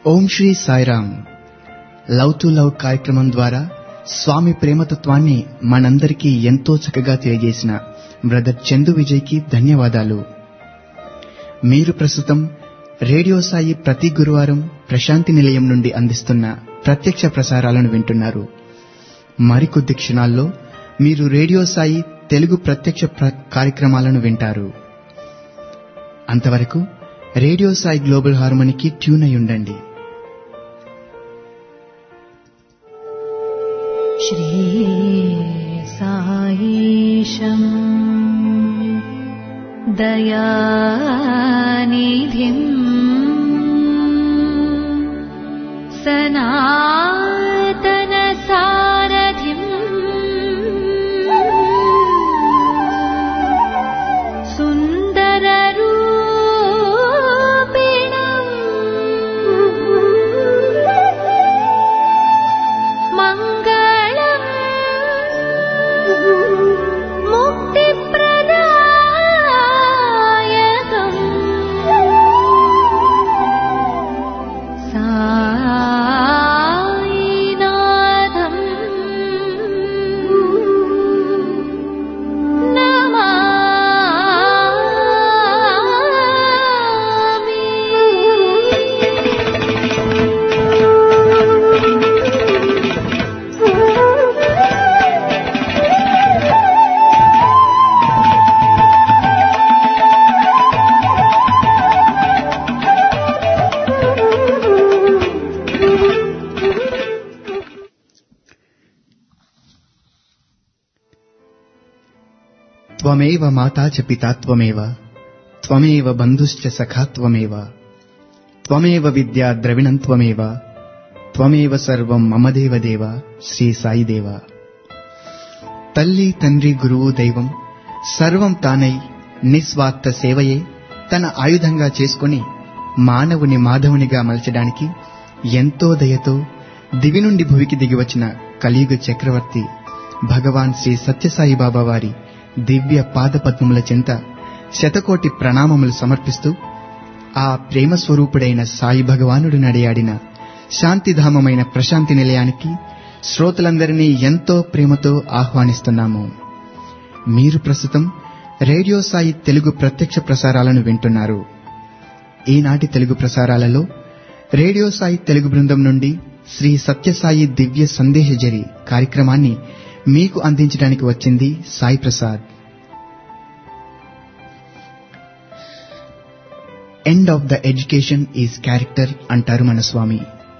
Om Sri Sairam love to love కార్యక్రమం ద్వారా స్వామి ప్రేమతత్వాన్ని మనందరికీ ఎంతో చక్కగా తెలియజేసిన బ్రదర్ చందు విజయ్కి ధన్యవాదాలు మీరు ప్రస్తుతం రేడియో సాయి ప్రతి గురువారం ప్రశాంతి నిలయం నుండి అందిస్తున్న ప్రత్యక్ష ప్రసారాలను వింటున్నారు మరికొద్ది క్షణాల్లో మీరు రేడియో సాయి తెలుగు ప్రత్యక్ష ప్ర- కార్యక్రమాలను వింటారు అంతవరకు రేడియో సాయి గ్లోబల్ హార్మోనికి ట్యూన్ అయి ఉండండి श्रीसायीशम् दयानिधिम् सनातनसारथिम् सुन्दररूपिणम् मङ्गलम् मुक्तिप्रदायकम् सायिनाथम् త్వమేవ మాతా చ పితా త్వమేవ త్వమేవ బంధుశ్చ సఖా త్వమేవ త్వమేవ విద్యా ద్రవిణం త్వమేవ త్వమేవ సర్వం మమ దేవ దేవ శ్రీ సాయి దేవ తల్లి తండ్రి గురువు దైవం సర్వం తానై నిస్వార్థ సేవయే తన ఆయుధంగా చేసుకుని మానవుని మాధవునిగా మలచడానికి ఎంతో దయతో దివి నుండి భువికి దిగివచ్చిన కలియుగ చక్రవర్తి భగవాన్ శ్రీ సత్యసాయి బాబా వారి దివ్య పాదపద్మముల చెంత శతకోటి ప్రణామములు సమర్పిస్తూ ఆ ప్రేమ స్వరూపుడైన సాయి భగవానుడు నడియాడిన శాంతిధామమైన ప్రశాంతి నిలయానికి శ్రోతలందరినీ ఎంతో ప్రేమతో ఆహ్వానిస్తున్నాము మీరు ప్రస్తుతం రేడియో సాయి తెలుగు ప్రత్యక్ష ప్రసారాలను వింటున్నారు ఈనాటి తెలుగు ప్రసారాలలో రేడియో సాయి తెలుగు బృందం నుండి శ్రీ సత్యసాయి దివ్య సందేశజరి కార్యక్రమాన్ని మీకు అందించడానికి వచ్చింది Sai Prasad end of the education is character అంటారు మన స్వామి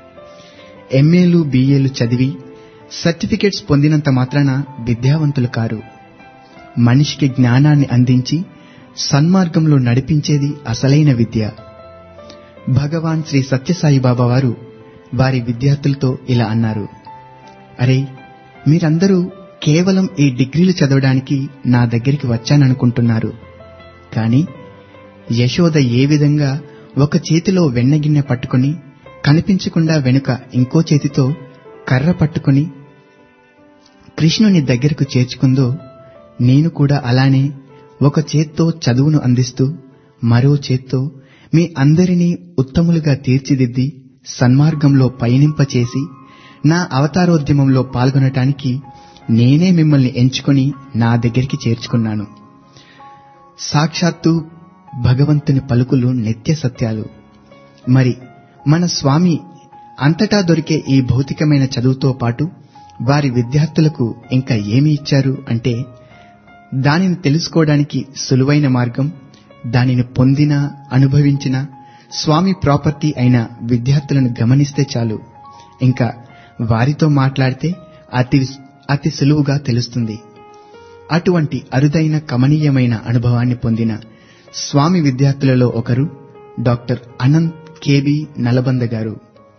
ఎంఏలు బిఏలు చదివి సర్టిఫికెట్స్ పొందినంత మాత్రాన విద్యావంతులు కారు మనిషికి జ్ఞానాన్ని అందించి సన్మార్గంలో నడిపించేది అసలైన విద్య భగవాన్ శ్రీ సత్యసాయి బాబా వారు వారి విద్యార్థులతో ఇలా అన్నారు అరే మీరందరూ కేవలం ఈ డిగ్రీలు చదవడానికి నా దగ్గరికి వచ్చాననుకుంటున్నారు కానీ యశోద ఏ విధంగా ఒక చేతిలో వెన్నగిన్నె పట్టుకుని కనిపించకుండా వెనుక ఇంకో చేతితో కర్ర పట్టుకుని కృష్ణుని దగ్గరకు చేర్చుకుందో నేను కూడా అలానే ఒక చేత్తో చదువును అందిస్తూ మరో చేత్తో మీ అందరినీ ఉత్తములుగా తీర్చిదిద్ది సన్మార్గంలో పయనింపచేసి నా అవతారోద్యమంలో పాల్గొనటానికి నేనే మిమ్మల్ని ఎంచుకొని నా దగ్గరికి చేర్చుకున్నాను సాక్షాత్తు భగవంతుని పలుకులు నిత్య సత్యాలు మరి మన స్వామి అంతటా దొరికే ఈ భౌతికమైన చదువుతో పాటు వారి విద్యార్థులకు ఇంకా ఏమి ఇచ్చారు అంటే దానిని తెలుసుకోవడానికి సులువైన మార్గం దానిని పొందిన అనుభవించిన స్వామి ప్రాపర్టీ అయిన విద్యార్థులను గమనిస్తే చాలు ఇంకా వారితో మాట్లాడితే అతి అతి సులువుగా తెలుస్తుంది అటువంటి అరుదైన కమనీయమైన అనుభవాన్ని పొందిన స్వామి విద్యార్థులలో ఒకరు డాక్టర్ అనంత్ కేబి నలబంద గారు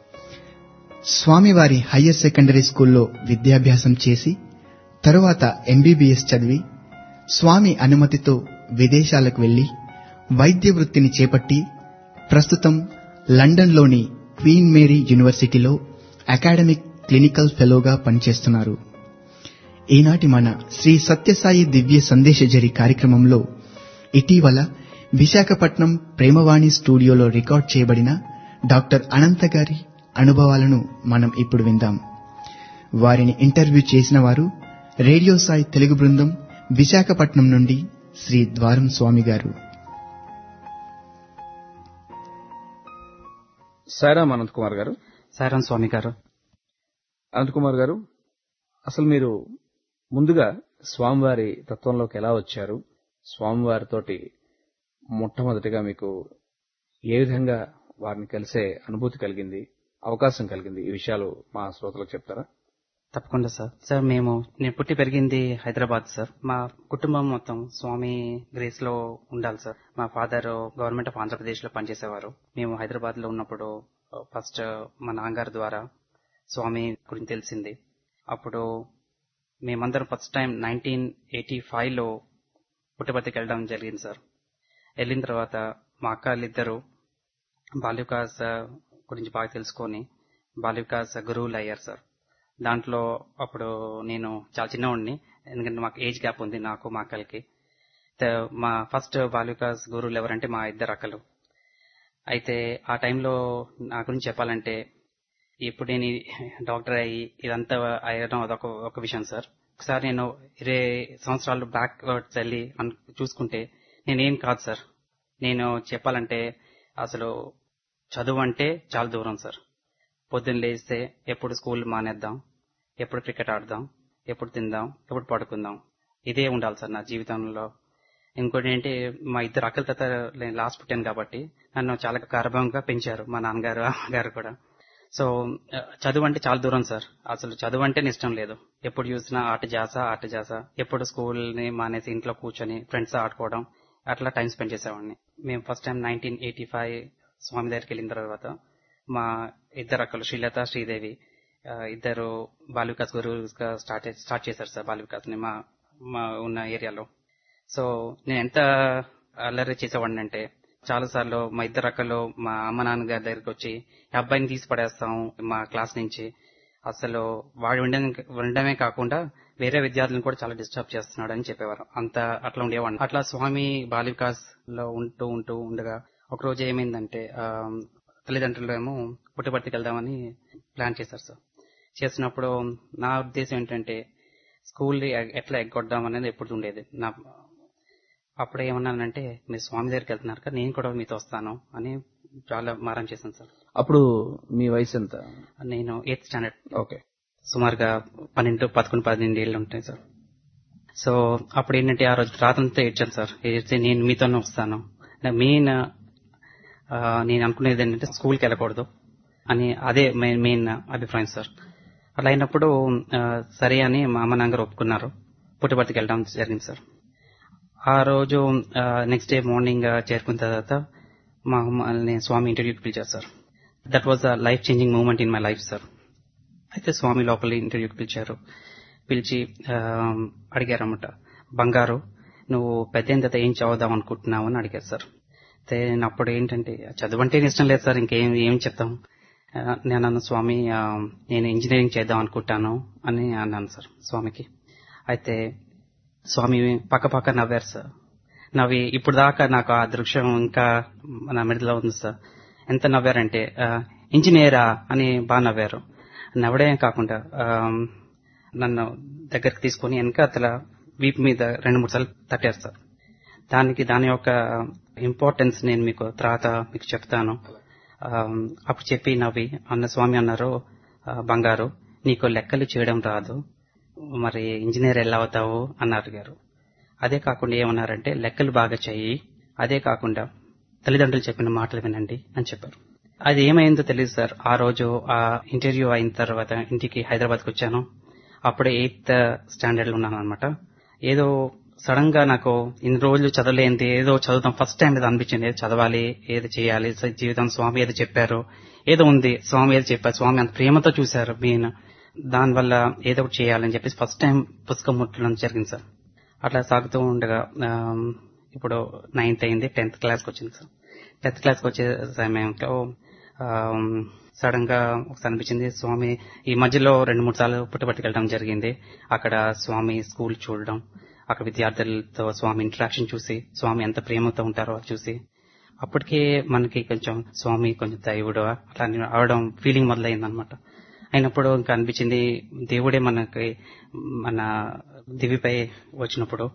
స్వామివారి హయ్యర్ సెకండరీ స్కూల్లో విద్యాభ్యాసం చేసి తరువాత ఎంబీబీఎస్ చదివి స్వామి అనుమతితో విదేశాలకు వెళ్లి వైద్య వృత్తిని చేపట్టి ప్రస్తుతం లండన్లోని క్వీన్ మేరీ యూనివర్సిటీలో అకాడమిక్ క్లినికల్ ఫెలోగా పనిచేస్తున్నారు ఈనాటి మన శ్రీ సత్యసాయి దివ్య సందేశజరి కార్యక్రమంలో ఇటీవల విశాఖపట్నం ప్రేమవాణి స్టూడియోలో రికార్డ్ చేయబడిన డాక్టర్ అనంత గారి అనుభవాలను మనం ఇప్పుడు విందాం వారిని ఇంటర్వ్యూ చేసిన వారు రేడియో సాయి తెలుగు బృందం విశాఖపట్నం నుండి శ్రీ ద్వారం స్వామి గారు సారాం అనంత్ కుమార్ గారు సారం స్వామి గారు అనంత్ కుమార్ గారు అసలు మీరు ముందుగా స్వామివారి తత్వంలోకి ఎలా వచ్చారు స్వామివారితోటి మొట్టమొదటిగా మీకు ఏ విధంగా వారిని కలిసే అనుభూతి కలిగింది అవకాశం కలిగింది ఈ విషయాలు మా శ్రోతలకు చెప్తారా తప్పకుండా సార్ సార్ మేము నేను పుట్టి పెరిగింది హైదరాబాద్ సార్ మా కుటుంబం మొత్తం స్వామి గ్రేస్ లో ఉండాలి సార్ మా ఫాదర్ గవర్నమెంట్ ఆఫ్ ఆంధ్రప్రదేశ్ లో పనిచేసేవారు మేము హైదరాబాద్ లో ఉన్నప్పుడు ఫస్ట్ మా నాన్నగారి ద్వారా స్వామి గురించి తెలిసింది అప్పుడు మేమందరం first time nineteen eighty five లో పుట్టపర్తికి వెళ్ళడం జరిగింది సార్ వెళ్ళిన తర్వాత మా అక్క వాళ్ళిద్దరూ బాల్యవికాస్ గురించి బాగా తెలుసుకొని బాల్యవికాస్ గురువులు అయ్యారు సార్ దాంట్లో అప్పుడు నేను చాలా చిన్నవాడిని ఎందుకంటే మాకు ఏజ్ గ్యాప్ ఉంది నాకు మా అక్కలకి త- మా ఫస్ట్ బాల్యవికాస్ గురువులు ఎవరంటే మా ఇద్దరు అక్కలు అయితే ఆ టైంలో నా గురించి చెప్పాలంటే ఇప్పుడు నేను ఈ డాక్టర్ అయ్యి ఇదంతా అయ్యడం అదొక ఒక విషయం సార్ ఒకసారి నేను ఇరవై సంవత్సరాలు బ్యాక్ వర్డ్స్ వెళ్ళి అన్- చూసుకుంటే నేనేం కాదు సార్ నేను చెప్పాలంటే అసలు చదువు అంటే చాలా దూరం సార్ పొద్దున్న లేస్తే ఎప్పుడు స్కూల్ మానేద్దాం ఎప్పుడు క్రికెట్ ఆడదాం ఎప్పుడు తిందాం ఎప్పుడు పడుకుందాం ఇదే ఉండాలి సార్ నా జీవితంలో ఇంకోటి ఏంటి మా ఇద్దరు అక్కల తర్వాత నేను లాస్ట్ పుట్టాను కాబట్టి నన్ను చాలా గర్భంగా పెంచారు మా నాన్నగారు అమ్మగారు కూడా సో ఆ, చదువు అంటే చాలా దూరం సార్ అసలు చదువు అంటే ఇష్టం లేదు ఎప్పుడు చూసినా ఆట జాస ఆట జాస ఎప్పుడు స్కూల్ ని మానేసి ఇంట్లో కూర్చొని ఫ్రెండ్స్ ఆడుకోవడం అట్లా టైం స్పెండ్ చేసేవాడిని మేము first time nineteen eighty five Swami దగ్గరికి వెళ్ళిన తర్వాత మా ఇద్దరు అక్కలు శ్రీలత శ్రీదేవి ఆ, ఇద్దరు బాల్ వికాస్ గురువుగా స్టార్ట్ స్టార్ట్ చేశారు సార్ బాల్ వికాస్ ని మా మా ఉన్న ఏరియాలో సో నేను ఎంత అల్లరి చేసేవాడిని అంటే చాలా సార్లు మా ఇద్దరు అక్కలు మా అమ్మ నాన్నగారి దగ్గరికి వచ్చి "ఈ అబ్బాయిని తీసి పడేస్తాం మా క్లాస్ నుంచి అసలు వాడు ఉండడం ఉండడమే కాకుండా వేరే విద్యార్థులను కూడా చాలా డిస్టర్బ్ చేస్తున్నాడు అని చెప్పేవారు అంత అట్లా ఉండేవాడిని అట్లా స్వామి బాల వికాస్ లో ఉంటూ ఉంటూ ఉండగా ఒక రోజు ఏమైందంటే ఆ, తల్లిదండ్రులు ఏమో పుట్టుబడికి వెళ్దామని ప్లాన్ చేశారు సార్ చేసినప్పుడు నా ఉద్దేశం ఏంటంటే స్కూల్ ఎట్లా ఎగ్గొడదాం అనేది ఎప్పుడు ఉండేది నా అప్పుడు ఏమన్నానంటే మీరు స్వామి దగ్గరికి వెళ్తున్నారు కదా నేను కూడా మీతో వస్తాను అని చాలా మారం చేశాను సార్ అప్పుడు మీ వయసు ఎంత నేను ఎయిత్ స్టాండర్డ్ ఓకే సుమారుగా పన్నెండు పదకొండు పన్నెండు ఏళ్ళు ఉంటాయి సార్ సో అప్పుడు ఏంటంటే ఆ రోజు రాత్రంతా ఏడ్చాను సార్ ఏడ్చి నేను మీతోనే వస్తాను మెయిన్ నేను అనుకునేది ఏంటంటే స్కూల్కి వెళ్ళకూడదు అని అదే మెయిన్ మెయిన్ అభిప్రాయం సార్ అలా అయినప్పుడు ఆ, సరే అని మా అమ్మ నాన్నగారు ఒప్పుకున్నారు పుట్టుబడికి వెళ్ళడం జరిగింది సార్ ఆ రోజు నెక్స్ట్ డే మార్నింగ్ చేరుకున్న తర్వాత మా అమ్మని స్వామి ఇంటర్వ్యూకి పిలిచారు sir that was a life changing moment in my life sir అయితే స్వామి లోపల ఇంటర్వ్యూకి పిలిచారు పిలిచి ఆ, అడిగారన్నమాట బంగారు నువ్వు పెద్ద అయిన తర్వాత ఏం చదువుదాం అనుకుంటున్నావు అని అడిగారు సార్ అయితే నేను అప్పుడు ఏంటంటే చదువు అంటే ఇష్టం లేదు సార్ ఇంకేం ఏం చెప్తాం ఆ, నేను అన్నాను స్వామి ఆ, నేను ఇంజనీరింగ్ చేద్దాం అనుకుంటాను అని అన్నాను సార్ స్వామికి అయితే స్వామి పక్క పక్క నవ్వారు సార్ నవ్వి ఇప్పుడు దాకా నాకు ఆ దృశ్యం ఇంకా నా మెడలో ఉంది సార్ ఎంత నవ్వారంటే ఆ, ఇంజనీరా అని బాగా నవ్వారు నవ్వడే కాకుండా ఆ, నన్ను దగ్గరికి తీసుకొని వెనక అతల వీపు మీద రెండు మూడు సార్లు తట్టారు సార్ దానికి దాని యొక్క ఇంపార్టెన్స్ నేను మీకు తర్వాత మీకు చెప్తాను ఆ, అప్పుడు చెప్పి నవ్వి అన్న స్వామి అన్నారు "ఆ, బంగారు నీకు లెక్కలు చేయడం రాదు మరి ఇంజనీర్ ఎలా అవుతావు అని అడిగారు అదే కాకుండా ఏమన్నారంటే లెక్కలు బాగా చెయ్యి అదే కాకుండా తల్లిదండ్రులు చెప్పిన మాటలు వినండి అని చెప్పారు అది ఏమైందో తెలియదు సార్ ఆ రోజు ఆ ఇంటర్వ్యూ అయిన తర్వాత ఇంటికి హైదరాబాద్కి వచ్చాను అప్పుడే ఎయిత్ స్టాండర్డ్ లో ఉన్నాను అనమాట ఏదో సడన్ గా నాకు ఇన్ని రోజులు చదవలేంది ఏదో చదువుతాం ఫస్ట్ టైం ఏదో అనిపించింది ఏదో చదవాలి ఏదో చేయాలి స- జీవితం స్వామి ఏదో చెప్పారు ఏదో ఉంది స్వామి ఏదో చెప్పారు స్వామి అంత ప్రేమతో చూశారు మెయిన్ దానివల్ల ఏదో ఒకటి చేయాలని చెప్పేసి ఫస్ట్ టైం పుస్తకం ముట్టడం జరిగింది సార్ అట్లా సాగుతూ ఉండగా ఆమ్, ఇప్పుడు నైన్త్ అయింది టెన్త్ క్లాస్కి వచ్చింది సార్ టెన్త్ క్లాస్కి వచ్చే సమయంలో సడన్ గా ఒకసారి అనిపించింది స్వామి ఈ మధ్యలో రెండు మూడు సార్లు పుట్టబట్టుకు వెళ్ళడం జరిగింది అక్కడ స్వామి స్కూల్ చూడడం అక్కడ విద్యార్థులతో స్వామి ఇంటరాక్షన్ చూసి స్వామి ఎంత ప్రేమతో ఉంటారో అది చూసి అప్పటికే మనకి కొంచెం స్వామి కొంచెం దైవుడు అట్లా అవడం ఫీలింగ్ మొదలైంది అనమాట అయినప్పుడు ఇంకా అనిపించింది దేవుడే మనకి మన దివిపై వచ్చినప్పుడు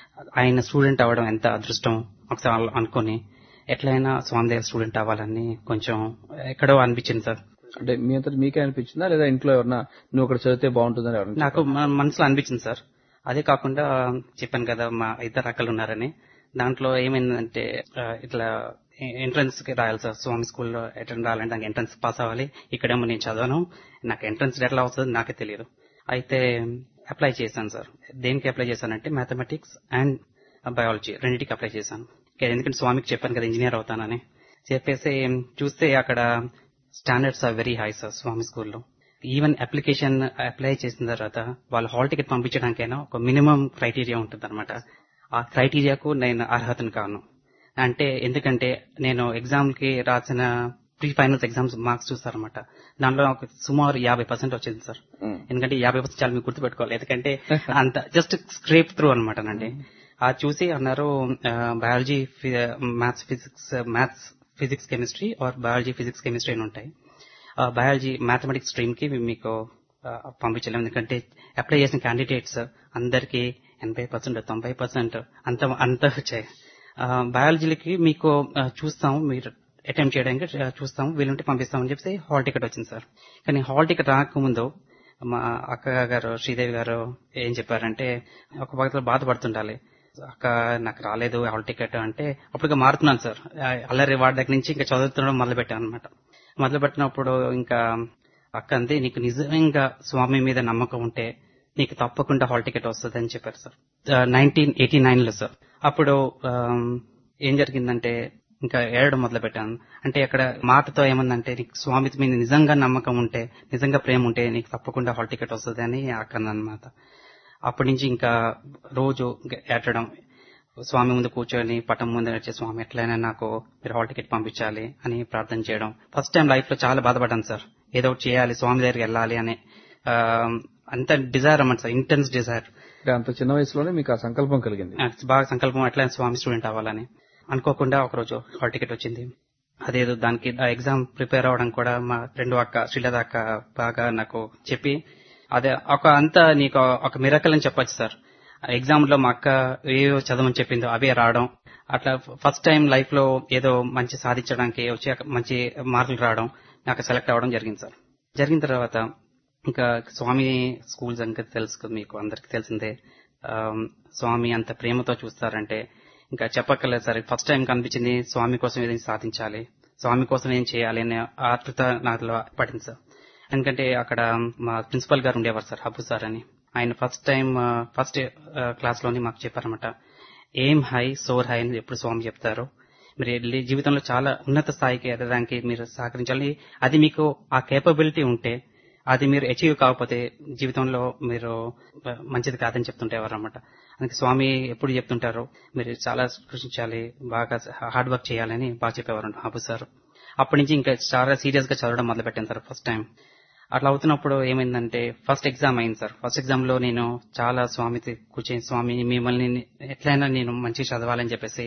ఆయన స్టూడెంట్ అవ్వడం ఎంత అదృష్టం ఒకసారి అనుకుని ఎట్లయినా స్వామి దగ్గర స్టూడెంట్ అవ్వాలని కొంచెం ఎక్కడో అనిపించింది సార్ అంటే మీ అంతటి మీకే అనిపించిందా లేదా ఇంట్లో ఎవరన్నా నువ్వు అక్కడ చదివితే బాగుంటుందని ఎవరన్నా నాకు మ- మనసులో అనిపించింది సార్ అదే కాకుండా చెప్పాను కదా మా ఇద్దరు అక్కలు ఉన్నారని దాంట్లో ఏమైందంటే ఆ, ఇట్లా ఎంట్రన్స్ కి రాయాలి సార్ స్వామి స్కూల్లో అటెండ్ రాయాలంటే నాకు ఎంట్రన్స్ పాస్ అవ్వాలి ఇక్కడేమో నేను చదవను నాకు ఎంట్రన్స్ ఎట్లా వస్తుందో నాకే తెలియదు అయితే అప్లై చేశాను సార్ దేనికి అప్లై చేశానంటే మ్యాథమెటిక్స్ అండ్ బయాలజీ రెండింటికి అప్లై చేశాను ఇంకా ఎందుకంటే స్వామికి చెప్పాను కదా ఇంజనీర్ అవుతానని చెప్పేసి చూస్తే అక్కడ standards are very high sir Swami స్కూల్లో ఈవెన్ అప్లికేషన్ అప్లై చేసిన తర్వాత వాళ్ళు హాల్ టికెట్ పంపించడానికైనా ఒక మినిమం క్రైటీరియా ఉంటుంది ఆ క్రైటీరియాకు నేను అర్హతను కాను అంటే ఎందుకంటే నేను ఎగ్జామ్ కి రాసిన ప్రీ ఫైనల్స్ ఎగ్జామ్స్ మార్క్స్ చూస్తారన్నమాట దాంట్లో ఒక సుమారు యాభై పర్సెంట్ వచ్చింది సార్ ఉమ్. ఎందుకంటే యాభై పర్సెంట్ చాలా మీకు గుర్తుపెట్టుకోవాలి ఎందుకంటే అంత జస్ట్ స్క్రేప్ త్రూ అనమాట అండి అది చూసి అన్నారు biology maths physics maths physics chemistry or biology physics chemistry అని ఉంటాయి బయాలజీ మ్యాథమెటిక్స్ స్ట్రీమ్ కి మేము మీకు ఆ, పంపించలేము ఎందుకంటే అప్లై చేసిన క్యాండిడేట్స్ అందరికి ఎనభై పర్సెంట్ తొంభై పర్సెంట్ అంత అంత వచ్చాయి బయాలజీలకి మీకు ఆ, చూస్తాం మీరు అటెంప్ట్ చేయడానికి ఆ, చూస్తాం వీలుంటే పంపిస్తామని చెప్పి హాల్ టికెట్ వచ్చింది సార్ కానీ హాల్ టికెట్ రాకముందు మా అక్క గారు శ్రీదేవి గారు ఏం చెప్పారంటే ఒక పక్కన బాధపడుతుండాలి అక్క నాకు రాలేదు హాల్ టికెట్ అంటే అప్పటికే మారుతున్నాను సార్ ఆ, అల్లరి వాడి దగ్గర నుంచి ఇంకా చదువుతుండడం మొదలు పెట్టాను అనమాట మొదలు పెట్టినప్పుడు ఇంకా అక్క అంతే నీకు నిజంగా స్వామి మీద నమ్మకం ఉంటే నీకు తప్పకుండా హాల్ టికెట్ వస్తుంది అని చెప్పారు సార్ నైన్టీన్ ఎయిటీ నైన్ లో సార్ అప్పుడు ఆమ్, ఏం జరిగిందంటే ఇంకా ఏడడం మొదలు పెట్టాను అంటే అక్కడ మాటతో ఏమందంటే నీకు స్వామి మీద నిజంగా నమ్మకం ఉంటే నిజంగా ప్రేమ ఉంటే నీకు తప్పకుండా హాల్ టికెట్ వస్తుంది అని అక్కడనమాట అప్పటి నుంచి ఇంకా రోజు ఇంకా ఏడడం స్వామి ముందు కూర్చొని పటం ముందు నడిచే స్వామి ఎట్లయినా నాకు మీరు హాల్ టికెట్ పంపించాలి అని ప్రార్థన చేయడం ఫస్ట్ టైం లైఫ్ లో చాలా బాధపడ్డాను సార్ ఏదో ఒకటి చేయాలి స్వామి దగ్గరికి వెళ్ళాలి అని ఆ, అంత డిజైర్ అన్నమాట సార్ ఇంటెన్స్ డిజైర్ అంటే అంత చిన్న వయసులోనే మీకు ఆ సంకల్పం కలిగింది నాకు బాగా సంకల్పం ఎట్లయినా స్వామి స్టూడెంట్ అవ్వాలని అనుకోకుండా ఒకరోజు హాల్ టికెట్ వచ్చింది అదేదో దానికి ఎగ్జామ్ ప్రిపేర్ అవ్వడం కూడా మా రెండు అక్క శ్రీలత అక్క బాగా నాకు చెప్పి అదే ఒక అంతా నీకు ఒక మిరకల్ అని చెప్పొచ్చు సార్ ఎగ్జామ్ లో మా అక్క ఏవో చదవని చెప్పిందో అవే రావడం అట్లా ఫస్ట్ టైం లైఫ్ లో ఏదో మంచి సాధించడానికి వచ్చి అక్కడ మంచి మార్కులు రావడం నాకు సెలెక్ట్ అవ్వడం జరిగింది సార్ జరిగిన తర్వాత ఇంకా స్వామి స్కూల్స్ అంటే తెలుసు కదా మీకు అందరికి తెలిసిందే ఆమ్, స్వామి అంత ప్రేమతో చూస్తారంటే ఇంకా చెప్పక్కర్లేదు సార్ ఫస్ట్ టైం కనిపించింది స్వామి కోసం ఏదైనా సాధించాలి స్వామి కోసం ఏం చేయాలి అనే ఆతృత నాలో పడింది సార్ ఎందుకంటే అక్కడ మా ప్రిన్సిపల్ గారు ఉండేవారు సార్ హబ్బు సార్ అని ఆయన ఫస్ట్ టైం ఫస్ట్ క్లాస్ లోని మాకు చెప్పారన్నమాట ఏం హై సోర్ హై అని ఎప్పుడు స్వామి చెప్తారు మీరు వెళ్ళి జీవితంలో చాలా ఉన్నత స్థాయికి ఎదగడానికి మీరు సహకరించాలి అది మీకు ఆ కేపబిలిటీ ఉంటే అది మీరు అచీవ్ కాకపోతే జీవితంలో మీరు ఆ, మంచిది కాదని చెప్తుంటేవారు అనమాట అందుకే స్వామి ఎప్పుడు చెప్తుంటారు మీరు చాలా కృషించాలి బాగా హార్డ్ వర్క్ చేయాలని బాగా చెప్పేవారు హాబు సార్ అప్పటి నుంచి ఇంకా చాలా సీరియస్ గా చదవడం మొదలు పెట్టాను సార్ ఫస్ట్ టైం అట్లా అవుతున్నప్పుడు ఏమైందంటే ఫస్ట్ ఎగ్జామ్ అయింది సార్ ఫస్ట్ ఎగ్జామ్ లో నేను చాలా స్వామి కూర్చొని స్వామి మిమ్మల్ని ఎట్లయినా నేను మంచిగా చదవాలని చెప్పేసి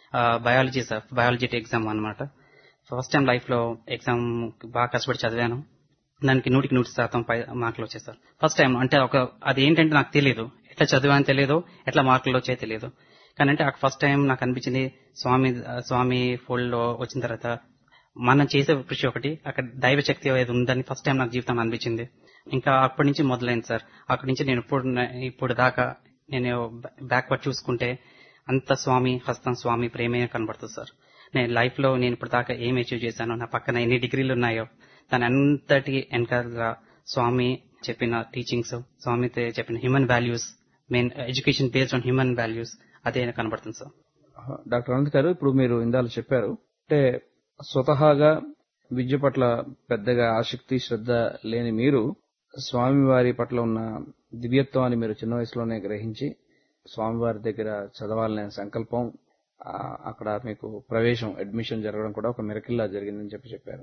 బయాలజీ సార్ బయాలజీ ఎగ్జామ్ అన్నమాట ఫస్ట్ టైం లైఫ్ లో ఎగ్జామ్ బాగా కష్టపడి చదివాను దానికి నూటికి నూటి శాతం పై మార్కులు వచ్చాయి సార్ ఫస్ట్ టైం అంటే ఒక అది ఏంటంటే నాకు తెలియదు ఎట్లా చదివాని తెలియదు ఎట్లా మార్కులు వచ్చాయో తెలియదు కానీ అంటే ఫస్ట్ టైం నాకు అనిపించింది స్వామి స్వామి ఫోల్డ్ లో వచ్చిన తర్వాత మనం చేసే కృషి ఒకటి అక్కడ దైవ శక్తి ఏది ఉందని ఫస్ట్ టైం నాకు జీవితం అనిపించింది ఇంకా అప్పటి నుంచి మొదలైంది సార్ అక్కడి నుంచి నేను ఇప్పుడు ఇప్పుడు దాకా నేను బ్యాక్వర్డ్ చూసుకుంటే అంత స్వామి హస్తం స్వామి ప్రేమే కనబడుతుంది సార్ నేను లైఫ్ లో నేను ఇప్పుడు దాకా ఏం అచీవ్ చేశానో నా పక్కన ఎన్ని డిగ్రీలు ఉన్నాయో దాని అంతటి వెనకాల స్వామి చెప్పిన టీచింగ్స్ స్వామి చెప్పిన human values main education based on human values అదే కనబడుతుంది సార్ డాక్టర్ అనంత్ గారు ఇప్పుడు మీరు ఇందాక చెప్పారు అంటే స్వతహాగా విద్య పట్ల పెద్దగా ఆసక్తి శ్రద్ధ లేని మీరు స్వామివారి పట్ల ఉన్న దివ్యత్వాన్ని మీరు చిన్న వయసులోనే గ్రహించి స్వామివారి దగ్గర చదవాలనే సంకల్పం ఆ, అక్కడ మీకు ప్రవేశం అడ్మిషన్ జరగడం కూడా ఒక మెరకిల్లా జరిగిందని చెప్పి చెప్పారు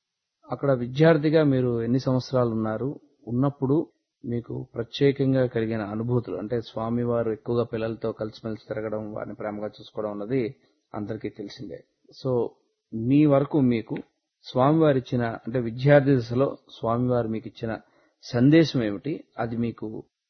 అక్కడ విద్యార్థిగా మీరు ఎన్ని సంవత్సరాలు ఉన్నారు ఉన్నప్పుడు మీకు ప్రత్యేకంగా కలిగిన అనుభూతులు అంటే స్వామివారు ఎక్కువగా పిల్లలతో కలిసిమెలిసి తిరగడం వారిని ప్రేమగా చూసుకోవడం అన్నది అందరికీ తెలిసిందే సో మీ వరకు మీకు స్వామివారు ఇచ్చిన అంటే విద్యార్థి దశలో స్వామివారు మీకు ఇచ్చిన సందేశం ఏమిటి అది మీకు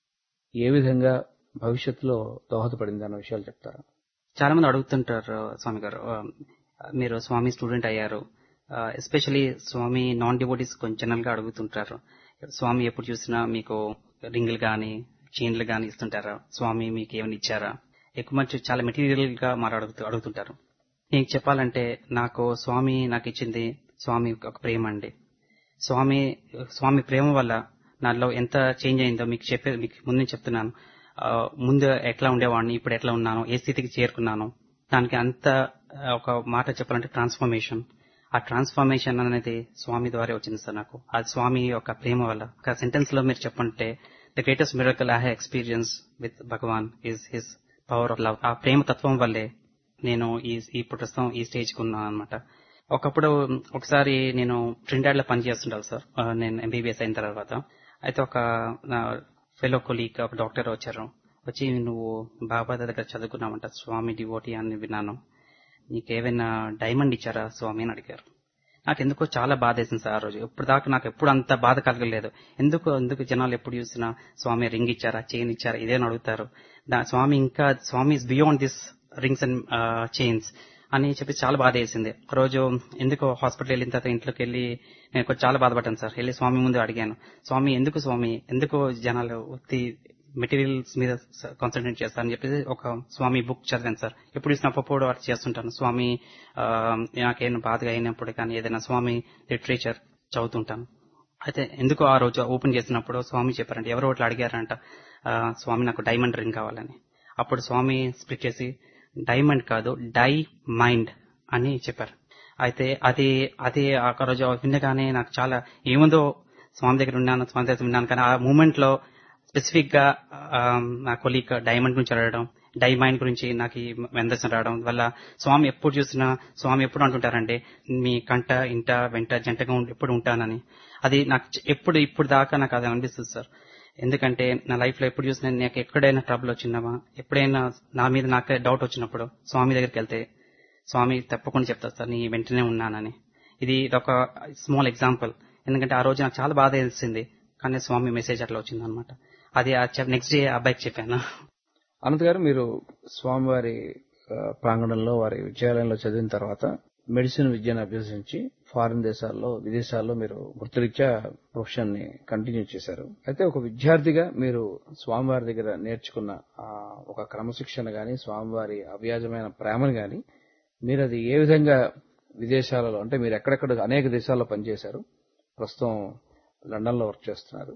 ఏ విధంగా భవిష్యత్తులో దోహదపడింది అన్న విషయాలు చెప్తారా చాలా మంది అడుగుతుంటారు స్వామి గారు ఆ, మీరు స్వామి స్టూడెంట్ అయ్యారు ఎస్పెషలీ స్వామి నాన్ డివోటీస్ కొంచెం జనరల్ గా అడుగుతుంటారు స్వామి ఎప్పుడు చూసినా మీకు రింగులు గాని చైన్లు గాని ఇస్తుంటారా స్వామి మీకు ఏమైనా ఇచ్చారా ఎక్కువ మంచి చాలా మెటీరియల్ గా మరి అడుగుతూ అడుగుతుంటారు నేను చెప్పాలంటే నాకు స్వామి నాకు ఇచ్చింది స్వామి ఒక ప్రేమ అండి స్వామి స్వామి ప్రేమ వల్ల నాలో ఎంత చేంజ్ అయిందో మీకు చెప్పే మీకు ముందు చెప్తున్నాను ఆ, ముందు ఎట్లా ఉండేవాడిని ఇప్పుడు ఎట్లా ఉన్నాను ఏ స్థితికి చేరుకున్నాను దానికి అంత ఆ, ఒక మాట చెప్పాలంటే ట్రాన్స్ఫర్మేషన్ ఆ ట్రాన్స్ఫర్మేషన్ అనేది స్వామి ద్వారా వచ్చింది సార్ నాకు ఆ స్వామి యొక్క ప్రేమ వల్ల ఒక సెంటెన్స్ లో మీరు చెప్పంటే the greatest miracle I have experience with Bhagavan is his power of love ఆ ప్రేమ తత్వం వల్లే నేను ఈ ఈ ప్రస్తుతం ఈ స్టేజ్ కు ఉన్నాను అనమాట ఒకప్పుడు ఒకసారి నేను ట్రిండాడ్ లో పనిచేస్తుండాలి సార్ ఆ, నేను ఎంబీబీఎస్ అయిన తర్వాత అయితే ఒక నా ఫెలో కొలీగ్ ఒక డాక్టర్ వచ్చారు వచ్చి నువ్వు బాబా దగ్గర చదువుకున్నావంట స్వామి డివోటీ అని విన్నాను నీకేమైనా డైమండ్ ఇచ్చారా స్వామి అని అడిగారు నాకు ఎందుకో చాలా బాధ వేసింది సార్ ఆ రోజు ఇప్పుడు దాకా నాకు ఎప్పుడు అంత బాధ కలగలేదు ఎందుకు ఎందుకు జనాలు ఎప్పుడు చూసినా స్వామి రింగ్ ఇచ్చారా చైన్ ఇచ్చారా ఇదేని అడుగుతారు దా- స్వామి ఇంకా Swami is beyond this rings and chains అని చెప్పి చాలా బాధ వేసింది ఒక రోజు ఎందుకు హాస్పిటల్ వెళ్ళిన తర్వాత ఇంట్లోకి వెళ్ళి నేను కొంచెం చాలా బాధపడ్డాను సార్ వెళ్ళి స్వామి ముందు అడిగాను స్వామి ఎందుకు స్వామి ఎందుకు జనాలు ఉత్తి మెటీరియల్స్ మీద కాన్సన్ట్రేట్ చేస్తారని చెప్పేసి ఒక స్వామి బుక్ చదివాను సార్ ఎప్పుడు ఇచ్చిన అప్పుడు అట్లా చేస్తుంటాను స్వామి ఆ, నాకేమైనా బాధగా అయినప్పుడు కానీ ఏదైనా స్వామి లిటరేచర్ చదువుతుంటాను అయితే ఎందుకు ఆ రోజు ఓపెన్ చేసినప్పుడు స్వామి చెప్పారంటే ఎవరో ఒకటి అడిగారంట ఆ, స్వామి నాకు డైమండ్ రింగ్ కావాలని అప్పుడు స్వామి స్ప్లిట్ చేసి డైమండ్ కాదు డై మైండ్ అని చెప్పారు అయితే అది అది ఆ రోజు వినగానే నాకు చాలా ఏముందో స్వామి దగ్గర ఉన్నాను స్వామి దగ్గర విన్నాను కానీ ఆ మూమెంట్ లో స్పెసిఫిక్ గా ఆ, నా కొలీగ్ డైమండ్ గురించి అడగడం డైమైండ్ గురించి నాకు ఈ మెందర్శనం రావడం వల్ల స్వామి ఎప్పుడు చూసినా స్వామి ఎప్పుడు అంటుంటారంటే మీ కంట ఇంట వెంట జంటగా ఉండి- ఎప్పుడు ఉంటానని అది నాకు చ- ఎప్పుడు ఇప్పుడు దాకా నాకు అది అనిపిస్తుంది సార్ ఎందుకంటే నా లైఫ్ లో ఎప్పుడు చూసినా నాకు ఎక్కడైనా ట్రబుల్ వచ్చినామా ఎప్పుడైనా నా మీద నాకే డౌట్ వచ్చినప్పుడు స్వామి దగ్గరికి వెళ్తే స్వామి తప్పకుండా చెప్తారు సార్ నీ వెంటనే ఉన్నానని ఇది ఒక స్మాల్ ఎగ్జాంపుల్ ఎందుకంటే ఆ రోజు నాకు చాలా బాధ వేసింది కానీ స్వామి మెసేజ్ అట్లా వచ్చింది అనమాట అది నెక్స్ట్ డే అబ్బాయికి చెప్పాను అనంత్ గారు మీరు స్వామివారి ఆ, ప్రాంగణంలో వారి విద్యాలయంలో చదివిన తర్వాత మెడిసిన్ విద్యను అభ్యసించి ఫారిన్ దేశాల్లో విదేశాల్లో మీరు వృత్తిరీత్యా ప్రొఫెషన్ ని కంటిన్యూ చేశారు అయితే ఒక విద్యార్థిగా మీరు స్వామివారి దగ్గర నేర్చుకున్న ఆ, ఒక క్రమశిక్షణ గాని స్వామివారి అవ్యాజమైన ప్రేమను గాని మీరు అది ఏ విధంగా విదేశాలలో అంటే మీరు ఎక్కడెక్కడ అనేక దేశాల్లో పనిచేశారు ప్రస్తుతం లండన్ లో వర్క్ చేస్తున్నారు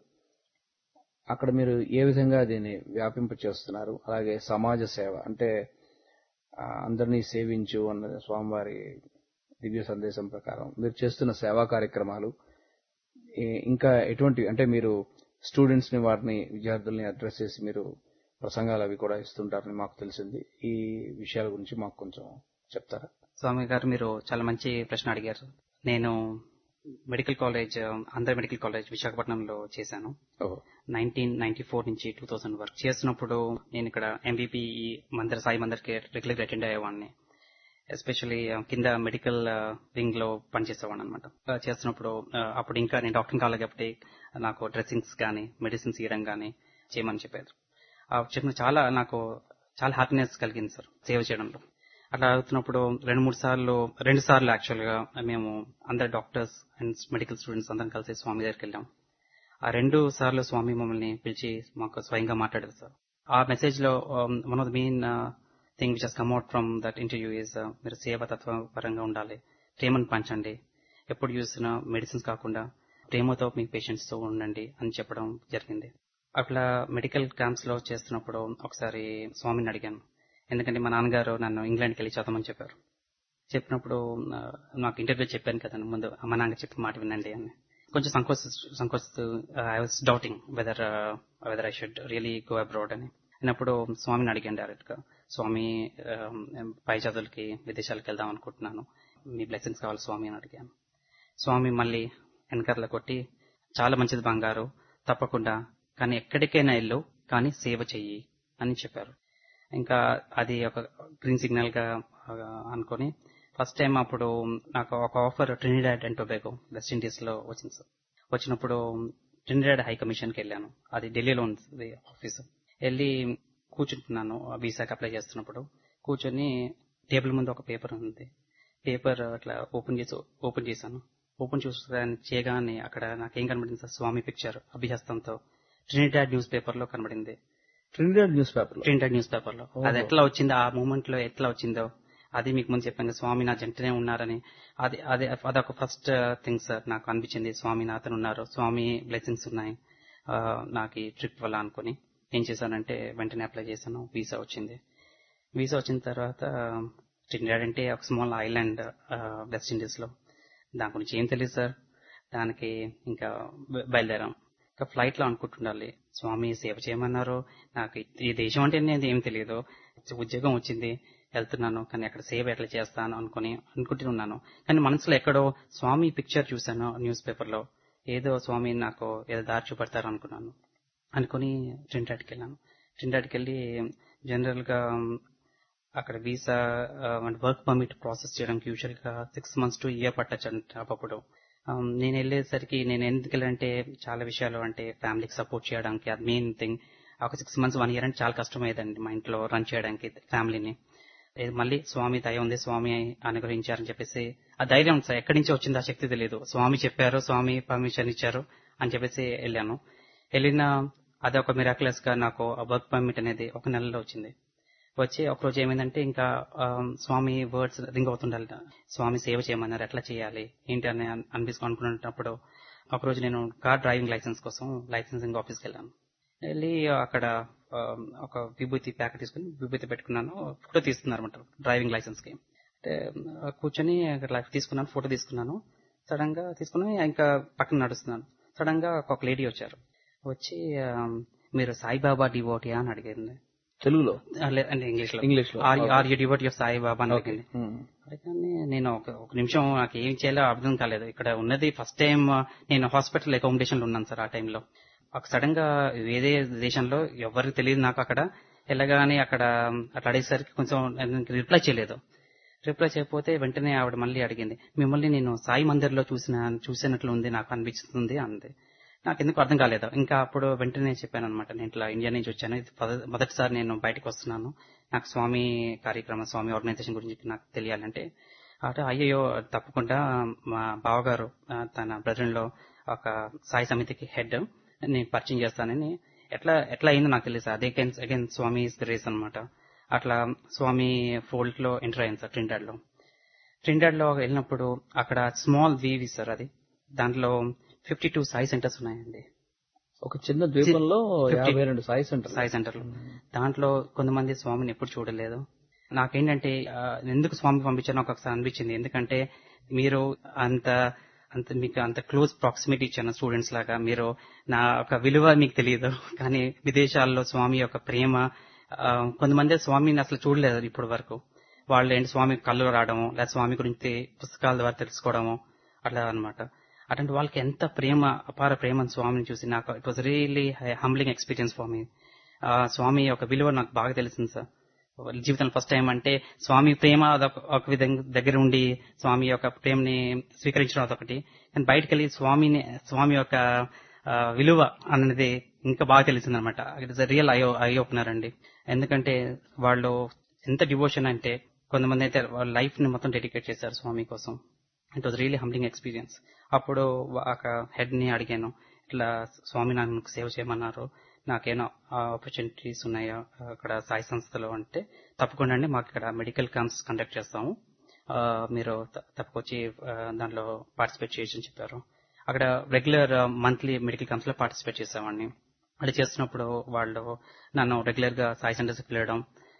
అక్కడ మీరు ఏ విధంగా దీన్ని వ్యాపింప చేస్తున్నారు అలాగే సమాజ సేవ అంటే ఆ, అందరినీ సేవించు అన్న స్వామివారి దివ్య సందేశం ప్రకారం మీరు చేస్తున్న సేవా కార్యక్రమాలు ఈ- ఇంకా ఎటువంటి అంటే మీరు స్టూడెంట్స్ ని వారిని విద్యార్థుల్ని అడ్రస్ చేసి మీరు ప్రసంగాలు అవి కూడా ఇస్తుంటారని మాకు తెలిసింది ఈ విషయాల గురించి మాకు కొంచెం చెప్తారా స్వామి గారు మీరు చాలా మంచి ప్రశ్న అడిగారు నేను medical college Andhra medical college విశాఖపట్నంలో చేశాను ఓహో నైన్టీన్ నైన్టీ ఫోర్ నుంచి టూ థౌసండ్ వర్క్ చేస్తున్నప్పుడు నేను ఇక్కడ ఎంబీపీ మందిర సాయి మందిర్కి రెగ్యులర్ అటెండ్ అయ్యేవాడిని ఎస్పెషల్లీ కింద మెడికల్ వింగ్ లో పనిచేసేవాడిని అనమాట చేస్తున్నప్పుడు ఆ, అప్పుడు ఇంకా నేను డాక్టర్ కాలేదు కాబట్టి నాకు డ్రెస్సింగ్స్ కానీ మెడిసిన్స్ ఇవ్వడం కానీ చేయమని చెప్పారు ఆ చెప్పిన చాలా నాకు చాలా హ్యాపీనెస్ కలిగింది సార్ సేవ చేయడంలో అట్లా అవుతున్నప్పుడు రెండు మూడు సార్లు రెండు సార్లు యాక్చువల్ గా మేము అందరు డాక్టర్స్ అండ్ మెడికల్ స్టూడెంట్స్ అందరం కలిసి స్వామి దగ్గరికి వెళ్ళాం ఆ రెండు సార్లు స్వామి మమ్మల్ని పిలిచి మాకు స్వయంగా మాట్లాడారు సార్ ఆ మెసేజ్ లో one of the main thing which has come out from that interview is మీరు సేవతత్వ పరంగా ఉండాలి ప్రేమను పంచండి ఎప్పుడు చూసినా మెడిసిన్స్ కాకుండా ప్రేమతో మీ పేషెంట్స్ తో ఉండండి అని చెప్పడం జరిగింది అట్లా మెడికల్ క్యాంప్స్ లో చేస్తున్నప్పుడు ఒకసారి స్వామిని అడిగాను ఎందుకంటే మా నాన్నగారు నన్ను ఇంగ్లాండ్కి వెళ్ళి చదవమని చెప్పారు చెప్పినప్పుడు ఆ, నాకు ఇంటర్వ్యూ చెప్పాను కదా ముందు మా నాన్న చెప్పిన మాట వినండి అని కొంచెం సంకోచ సంకోచిస్తూ I was doubting whether whether I should really go abroad అని అయినప్పుడు స్వామిని అడిగాను డైరెక్ట్ గా స్వామి ఆ, పై చదువులకి విదేశాలకు వెళ్దాం అనుకుంటున్నాను మీ బ్లెస్సింగ్స్ కావాలి స్వామి అని అడిగాను స్వామి మళ్ళీ వెనకర్ల కొట్టి చాలా మంచిది బంగారు తప్పకుండా కానీ ఎక్కడికైనా వెళ్ళు కానీ సేవ చెయ్యి అని చెప్పారు ఇంకా అది ఒక గ్రీన్ సిగ్నల్ గా ఆ, అనుకొని ఫస్ట్ టైం అప్పుడు నాకు ఒక offer Trinidad and Tobago West Indies లో వచ్చింది సార్ వచ్చినప్పుడు ట్రినిడాడ్ హై కమిషన్ కి వెళ్ళాను అది ఢిల్లీలో ఉంది ఆఫీస్ వెళ్ళి కూర్చుంటున్నాను వీసాకి అప్లై చేస్తున్నప్పుడు కూర్చొని టేబుల్ ముందు ఒక పేపర్ ఉంది పేపర్ అట్లా ఓపెన్ చేసి ఓపెన్ చేశాను ఓపెన్ చూసి చేయగానే అక్కడ నాకేం కనబడింది సార్ స్వామి పిక్చర్ అభిహస్తంతో ట్రినిడాడ్ న్యూస్ పేపర్ లో కనబడింది Trinidad newspaper printed newspaper లో ఓహో. అది ఎట్లా వచ్చిందో ఆ మూమెంట్ లో ఎట్లా వచ్చిందో అది మీకు ముందు చెప్పాను కదా, స్వామి నా జంటనే ఉన్నారని అది అది అదొక ఫస్ట్ థింగ్ సార్ నాకు అనిపించింది స్వామి నాతను ఉన్నారు స్వామి బ్లెస్సింగ్స్ ఉన్నాయి ఆ, నాకు ఈ ట్రిప్ వల్ల అనుకుని ఏం చేశానంటే వెంటనే అప్లై చేశాను వీసా వచ్చింది వీసా వచ్చిన తర్వాత ట్రినిడాడ్ అంటే ఒక స్మాల్ ఐలాండ్ వెస్ట్ ఇండీస్ లో దాని గురించి ఏం తెలియదు సార్ దానికి ఇంకా బ- బయలుదేరాం ఇంకా ఫ్లైట్ లో అనుకుంటుండాలి స్వామి సేవ చేయమన్నారు నాకు ఈ దేశం అంటే నేను ఏం తెలియదు ఉద్యోగం వచ్చింది వెళ్తున్నాను కానీ అక్కడ సేవ ఎట్లా చేస్తాను అనుకుని అనుకుంటున్నాను కానీ మనసులో ఎక్కడో స్వామి పిక్చర్ చూశాను న్యూస్ పేపర్ లో ఏదో స్వామి నాకు ఏదో దారి చూపెడతారు అనుకున్నాను అనుకుని ట్రింటాడ్కి వెళ్ళాను ట్రింటాడ్కి వెళ్ళి జనరల్ గా అక్కడ వీసా వర్క్ పర్మిట్ ప్రాసెస్ చేయడానికి యూజువల్ గా సిక్స్ మంత్స్ టు ఇయర్ పట్టచ్చు అంట అప్పుడు Um, నేను వెళ్ళేసరికి నేను ఎందుకు వెళ్ళాలంటే చాలా విషయాలు అంటే ఫ్యామిలీకి సపోర్ట్ చేయడానికి అది మెయిన్ థింగ్ ఒక సిక్స్ మంత్స్ వన్ ఇయర్ అంటే చాలా కష్టమయ్యేదండి మా ఇంట్లో రన్ చేయడానికి ఫ్యామిలీని ఇది మళ్ళీ స్వామి దయ ఉంది స్వామి అనుగ్రహించారని చెప్పేసి ఆ ధైర్యం సార్ ఎక్కడి నుంచి వచ్చింది ఆ శక్తి తెలియదు స్వామి చెప్పారు స్వామి పర్మిషన్ ఇచ్చారు అని చెప్పేసి వెళ్ళాను వెళ్ళిన అది ఒక మిరాక్యులస్ గా నాకు ఆ వర్క్ పర్మిట్ అనేది ఒక నెలలో వచ్చింది వచ్చి ఒక రోజు ఏమైందంటే ఇంకా ఆ, స్వామి వర్డ్స్ రింగ్ అవుతుండాలి స్వామి సేవ చేయమన్నారు ఎట్లా చేయాలి ఏంటి అని అన్- అనిపిస్తూ అనుకున్నప్పుడు ఒక రోజు నేను కార్ డ్రైవింగ్ లైసెన్స్ కోసం లైసెన్సింగ్ ఆఫీస్కి వెళ్ళాను వెళ్ళి అక్కడ ఆ, ఒక విభూతి ప్యాకెట్ తీసుకుని విభూతి పెట్టుకున్నాను ఫోటో తీసుకున్నారు అనమాట డ్రైవింగ్ లైసెన్స్ కి అంటే ఆ, కూర్చొని అక్కడ తీసుకున్నాను ఫోటో తీసుకున్నాను సడన్ గా తీసుకుని ఇంకా పక్కన నడుస్తున్నాను సడన్ గా ఒక లేడీ వచ్చారు వచ్చి ఆ, మీరు సాయిబాబా డివోటియా అని అడిగింది తెలుగులో ఆ, లే- అంటే ఇంగ్లీష్ లో ఇంగ్లీష్ లో are are you devote your Sai Baba అని ఓకే అడిగింది అయితే నేను ఒక ఒక నిమిషం నాకు ఏం చేయాలో అర్థం కాలేదు ఇక్కడ ఉన్నది ఫస్ట్ టైం నేను హాస్పిటల్ అకామిడేషన్ లో ఉన్నాను సార్ ఆ టైంలో ఒక సడన్ గా వేరే దేశంలో ఎవరికి తెలియదు నాకు అక్కడ వెళ్ళగానే అక్కడ అట్లా అడిగేసరికి కొంచెం రిప్లై చేయలేదు రిప్లై చేయకపోతే వెంటనే ఆవిడ మళ్ళీ అడిగింది మిమ్మల్ని నేను సాయి మందిర్ లో చూసిన చూసినట్లు ఉంది నాకు అనిపిస్తుంది అంది నాకు ఎందుకు అర్థం కాలేదు ఇంకా అప్పుడు వెంటనే చెప్పాను అనమాట నేను ఇట్లా ఇండియా నుంచి వచ్చాను ఇది పద- మొదటిసారి నేను బయటకు వస్తున్నాను నాకు స్వామి కార్యక్రమం స్వామి ఆర్గనైజేషన్ గురించి నాకు తెలియాలంటే అట అయ్యో తప్పకుండా మా బావగారు ఆ, తన బ్రదర్ లో ఒక సాయి సమితికి హెడ్ నేను పరిచయం చేస్తానని ఎట్లా ఎట్లా అయిందో నాకు తెలియదు అదే అగైన్ స్వామి గ్రేస్ అన్నమాట అట్లా స్వామి ఫోల్డ్ లో ఎంటర్ అయింది సార్ ట్రిండాడ్ లో ట్రిండాడ్ లో వెళ్ళినప్పుడు అక్కడ స్మాల్ వీవి సార్ అది దాంట్లో ఫిఫ్టీ టూ సాయి సెంటర్స్ ఉన్నాయండి ఒక చిన్న ద్వీపంలో Fifty- యాభై రెండు సాయి సెంటర్ సాయి సెంటర్ లో దాంట్లో కొంతమంది స్వామిని ఎప్పుడు చూడలేదు నాకేంటంటే ఆ, ఎందుకు స్వామి పంపించారో నాకు ఒకసారి అనిపించింది ఎందుకంటే మీరు అంత అంత మీకు అంత క్లోజ్ ప్రాక్సిమిటీ ఇచ్చాను స్టూడెంట్స్ లాగా మీరు నా ఒక విలువ మీకు తెలియదు కానీ విదేశాల్లో స్వామి యొక్క ప్రేమ ఆ, కొంతమంది స్వామిని అసలు చూడలేదు ఇప్పటి వరకు వాళ్ళు ఏంటి స్వామి కళ్ళు రావడము లేదా స్వామి గురించి పుస్తకాల ద్వారా తెలుసుకోవడము అట్లా అన్నమాట అటువంటి వాళ్ళకి ఎంత ప్రేమ అపార ప్రేమ స్వామిని చూసి నాకు it was really humbling experience for me Swami యొక్క విలువ నాకు బాగా తెలిసింది సార్ జీవితంలో ఫస్ట్ టైం అంటే స్వామి ప్రేమ అదొక ఒక విధంగా దగ్గర ఉండి స్వామి యొక్క ప్రేమని స్వీకరించడం అదొకటి కానీ బయటకు వెళ్ళి స్వామిని స్వామి యొక్క ఆ, విలువ అన్నది ఇంకా బాగా తెలిసింది అనమాట it is real eye eye opener అండి ఎందుకంటే వాళ్ళు ఎంత డివోషన్ అంటే కొంతమంది అయితే వాళ్ళ లైఫ్ ని మొత్తం డెడికేట్ చేశారు స్వామి కోసం it was really humbling experience అప్పుడు ఒక హెడ్ ని అడిగాను ఇట్లా స్వామి నన్ను సేవ చేయమన్నారు నాకేనో ఆపర్చునిటీస్ ఉన్నాయా అక్కడ సాయి సంస్థలో అంటే తప్పకుండా అండి మాకు ఇక్కడ మెడికల్ క్యాంప్స్ కండక్ట్ చేస్తాము ఆ, మీరు త- తప్పకొచ్చి ఆ, దాంట్లో పార్టిసిపేట్ చేయొచ్చు అని చెప్పారు అక్కడ రెగ్యులర్ మంత్లీ మెడికల్ క్యాంప్స్ లో పార్టిసిపేట్ చేసామండి అది చేస్తున్నప్పుడు వాళ్ళు నన్ను రెగ్యులర్ గా సాయి సెంటర్స్ పిలవడం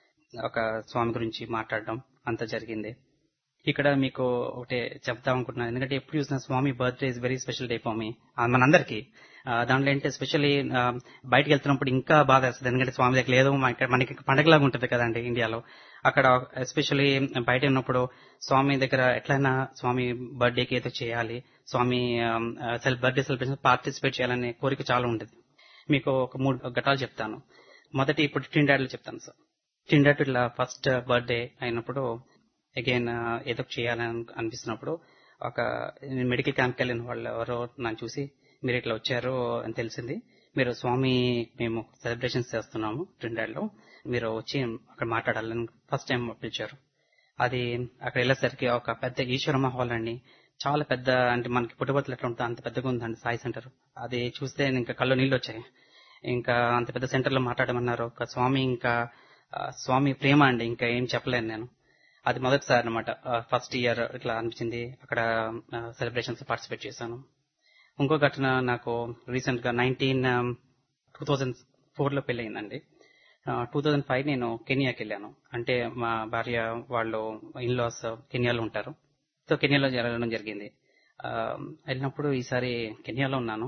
ఒక స్వామి గురించి మాట్లాడడం అంత జరిగింది ఇక్కడ మీకు ఒకటే చెప్తాం అనుకుంటున్నాను ఎందుకంటే ఎప్పుడు చూసిన Swami birthday is very special day for me మనందరికి దాంట్లో ఏంటంటే స్పెషల్లీ బయటకు వెళ్తున్నప్పుడు ఇంకా బాధ వేస్తుంది ఎందుకంటే స్వామి దగ్గర లేదు మా ఇక్కడ మనకి పండగలాగా ఉంటుంది కదండి ఇండియాలో అక్కడ ఎస్పెషల్లీ బయట ఉన్నప్పుడు స్వామి దగ్గర ఎట్లయినా స్వామి బర్త్డేకి ఏదో చేయాలి స్వామి సెల్ బర్త్డే సెలబ్రేషన్ పార్టిసిపేట్ చేయాలనే కోరిక చాలా ఉంటుంది మీకు ఒక మూడు ఘటాలు చెప్తాను మొదటి ఇప్పుడు ట్రిండాడ్లో చెప్తాను సార్ ట్రిండాడ్ ఇట్లా ఫస్ట్ బర్త్డే అయినప్పుడు అగైన్ ఏదో ఒకటి చేయాలని అనిపిస్తున్నప్పుడు ఒక మెడికల్ క్యాంప్కి వెళ్ళిన వాళ్ళు ఎవరో నన్ను చూసి మీరు ఇట్లా వచ్చారు అని తెలిసింది మీరు స్వామి మేము సెలబ్రేషన్స్ చేస్తున్నాము ట్రిండాడ్లో మీరు వచ్చి అక్కడ మాట్లాడాలని ఫస్ట్ టైం పిలిచారు అది అక్కడ వెళ్ళేసరికి ఒక పెద్ద ఈశ్వరమ్మ హాల్ అండి చాలా పెద్ద అంటే మనకి పుట్టబతులు ఎట్లా ఉంటుందో అంత పెద్దగా ఉందండి సాయి సెంటర్ అది చూస్తే ఇంకా కళ్ళు నీళ్ళు వచ్చాయి ఇంకా అంత పెద్ద సెంటర్ లో మాట్లాడమన్నారు ఒక స్వామి ఇంకా ఆ, స్వామి ప్రేమ అండి ఇంకా ఏం చెప్పలేను నేను అది మొదటిసారి అనమాట ఫస్ట్ ఇయర్ ఇట్లా అనిపించింది అక్కడ సెలబ్రేషన్స్ పార్టిసిపేట్ చేశాను ఇంకో ఘటన నాకు రీసెంట్ గా నైన్టీన్ టూ థౌజండ్ ఫోర్ లో పెళ్ళయిందండి టూ థౌజండ్ ఫైవ్ నేను కెనియాకి వెళ్ళాను అంటే మా భార్య వాళ్ళు ఇన్లాస్ కెనియాలో ఉంటారు సో కెనియాలో జరగడం జరిగింది ఆ, వెళ్ళినప్పుడు ఈసారి కెనియాలో ఉన్నాను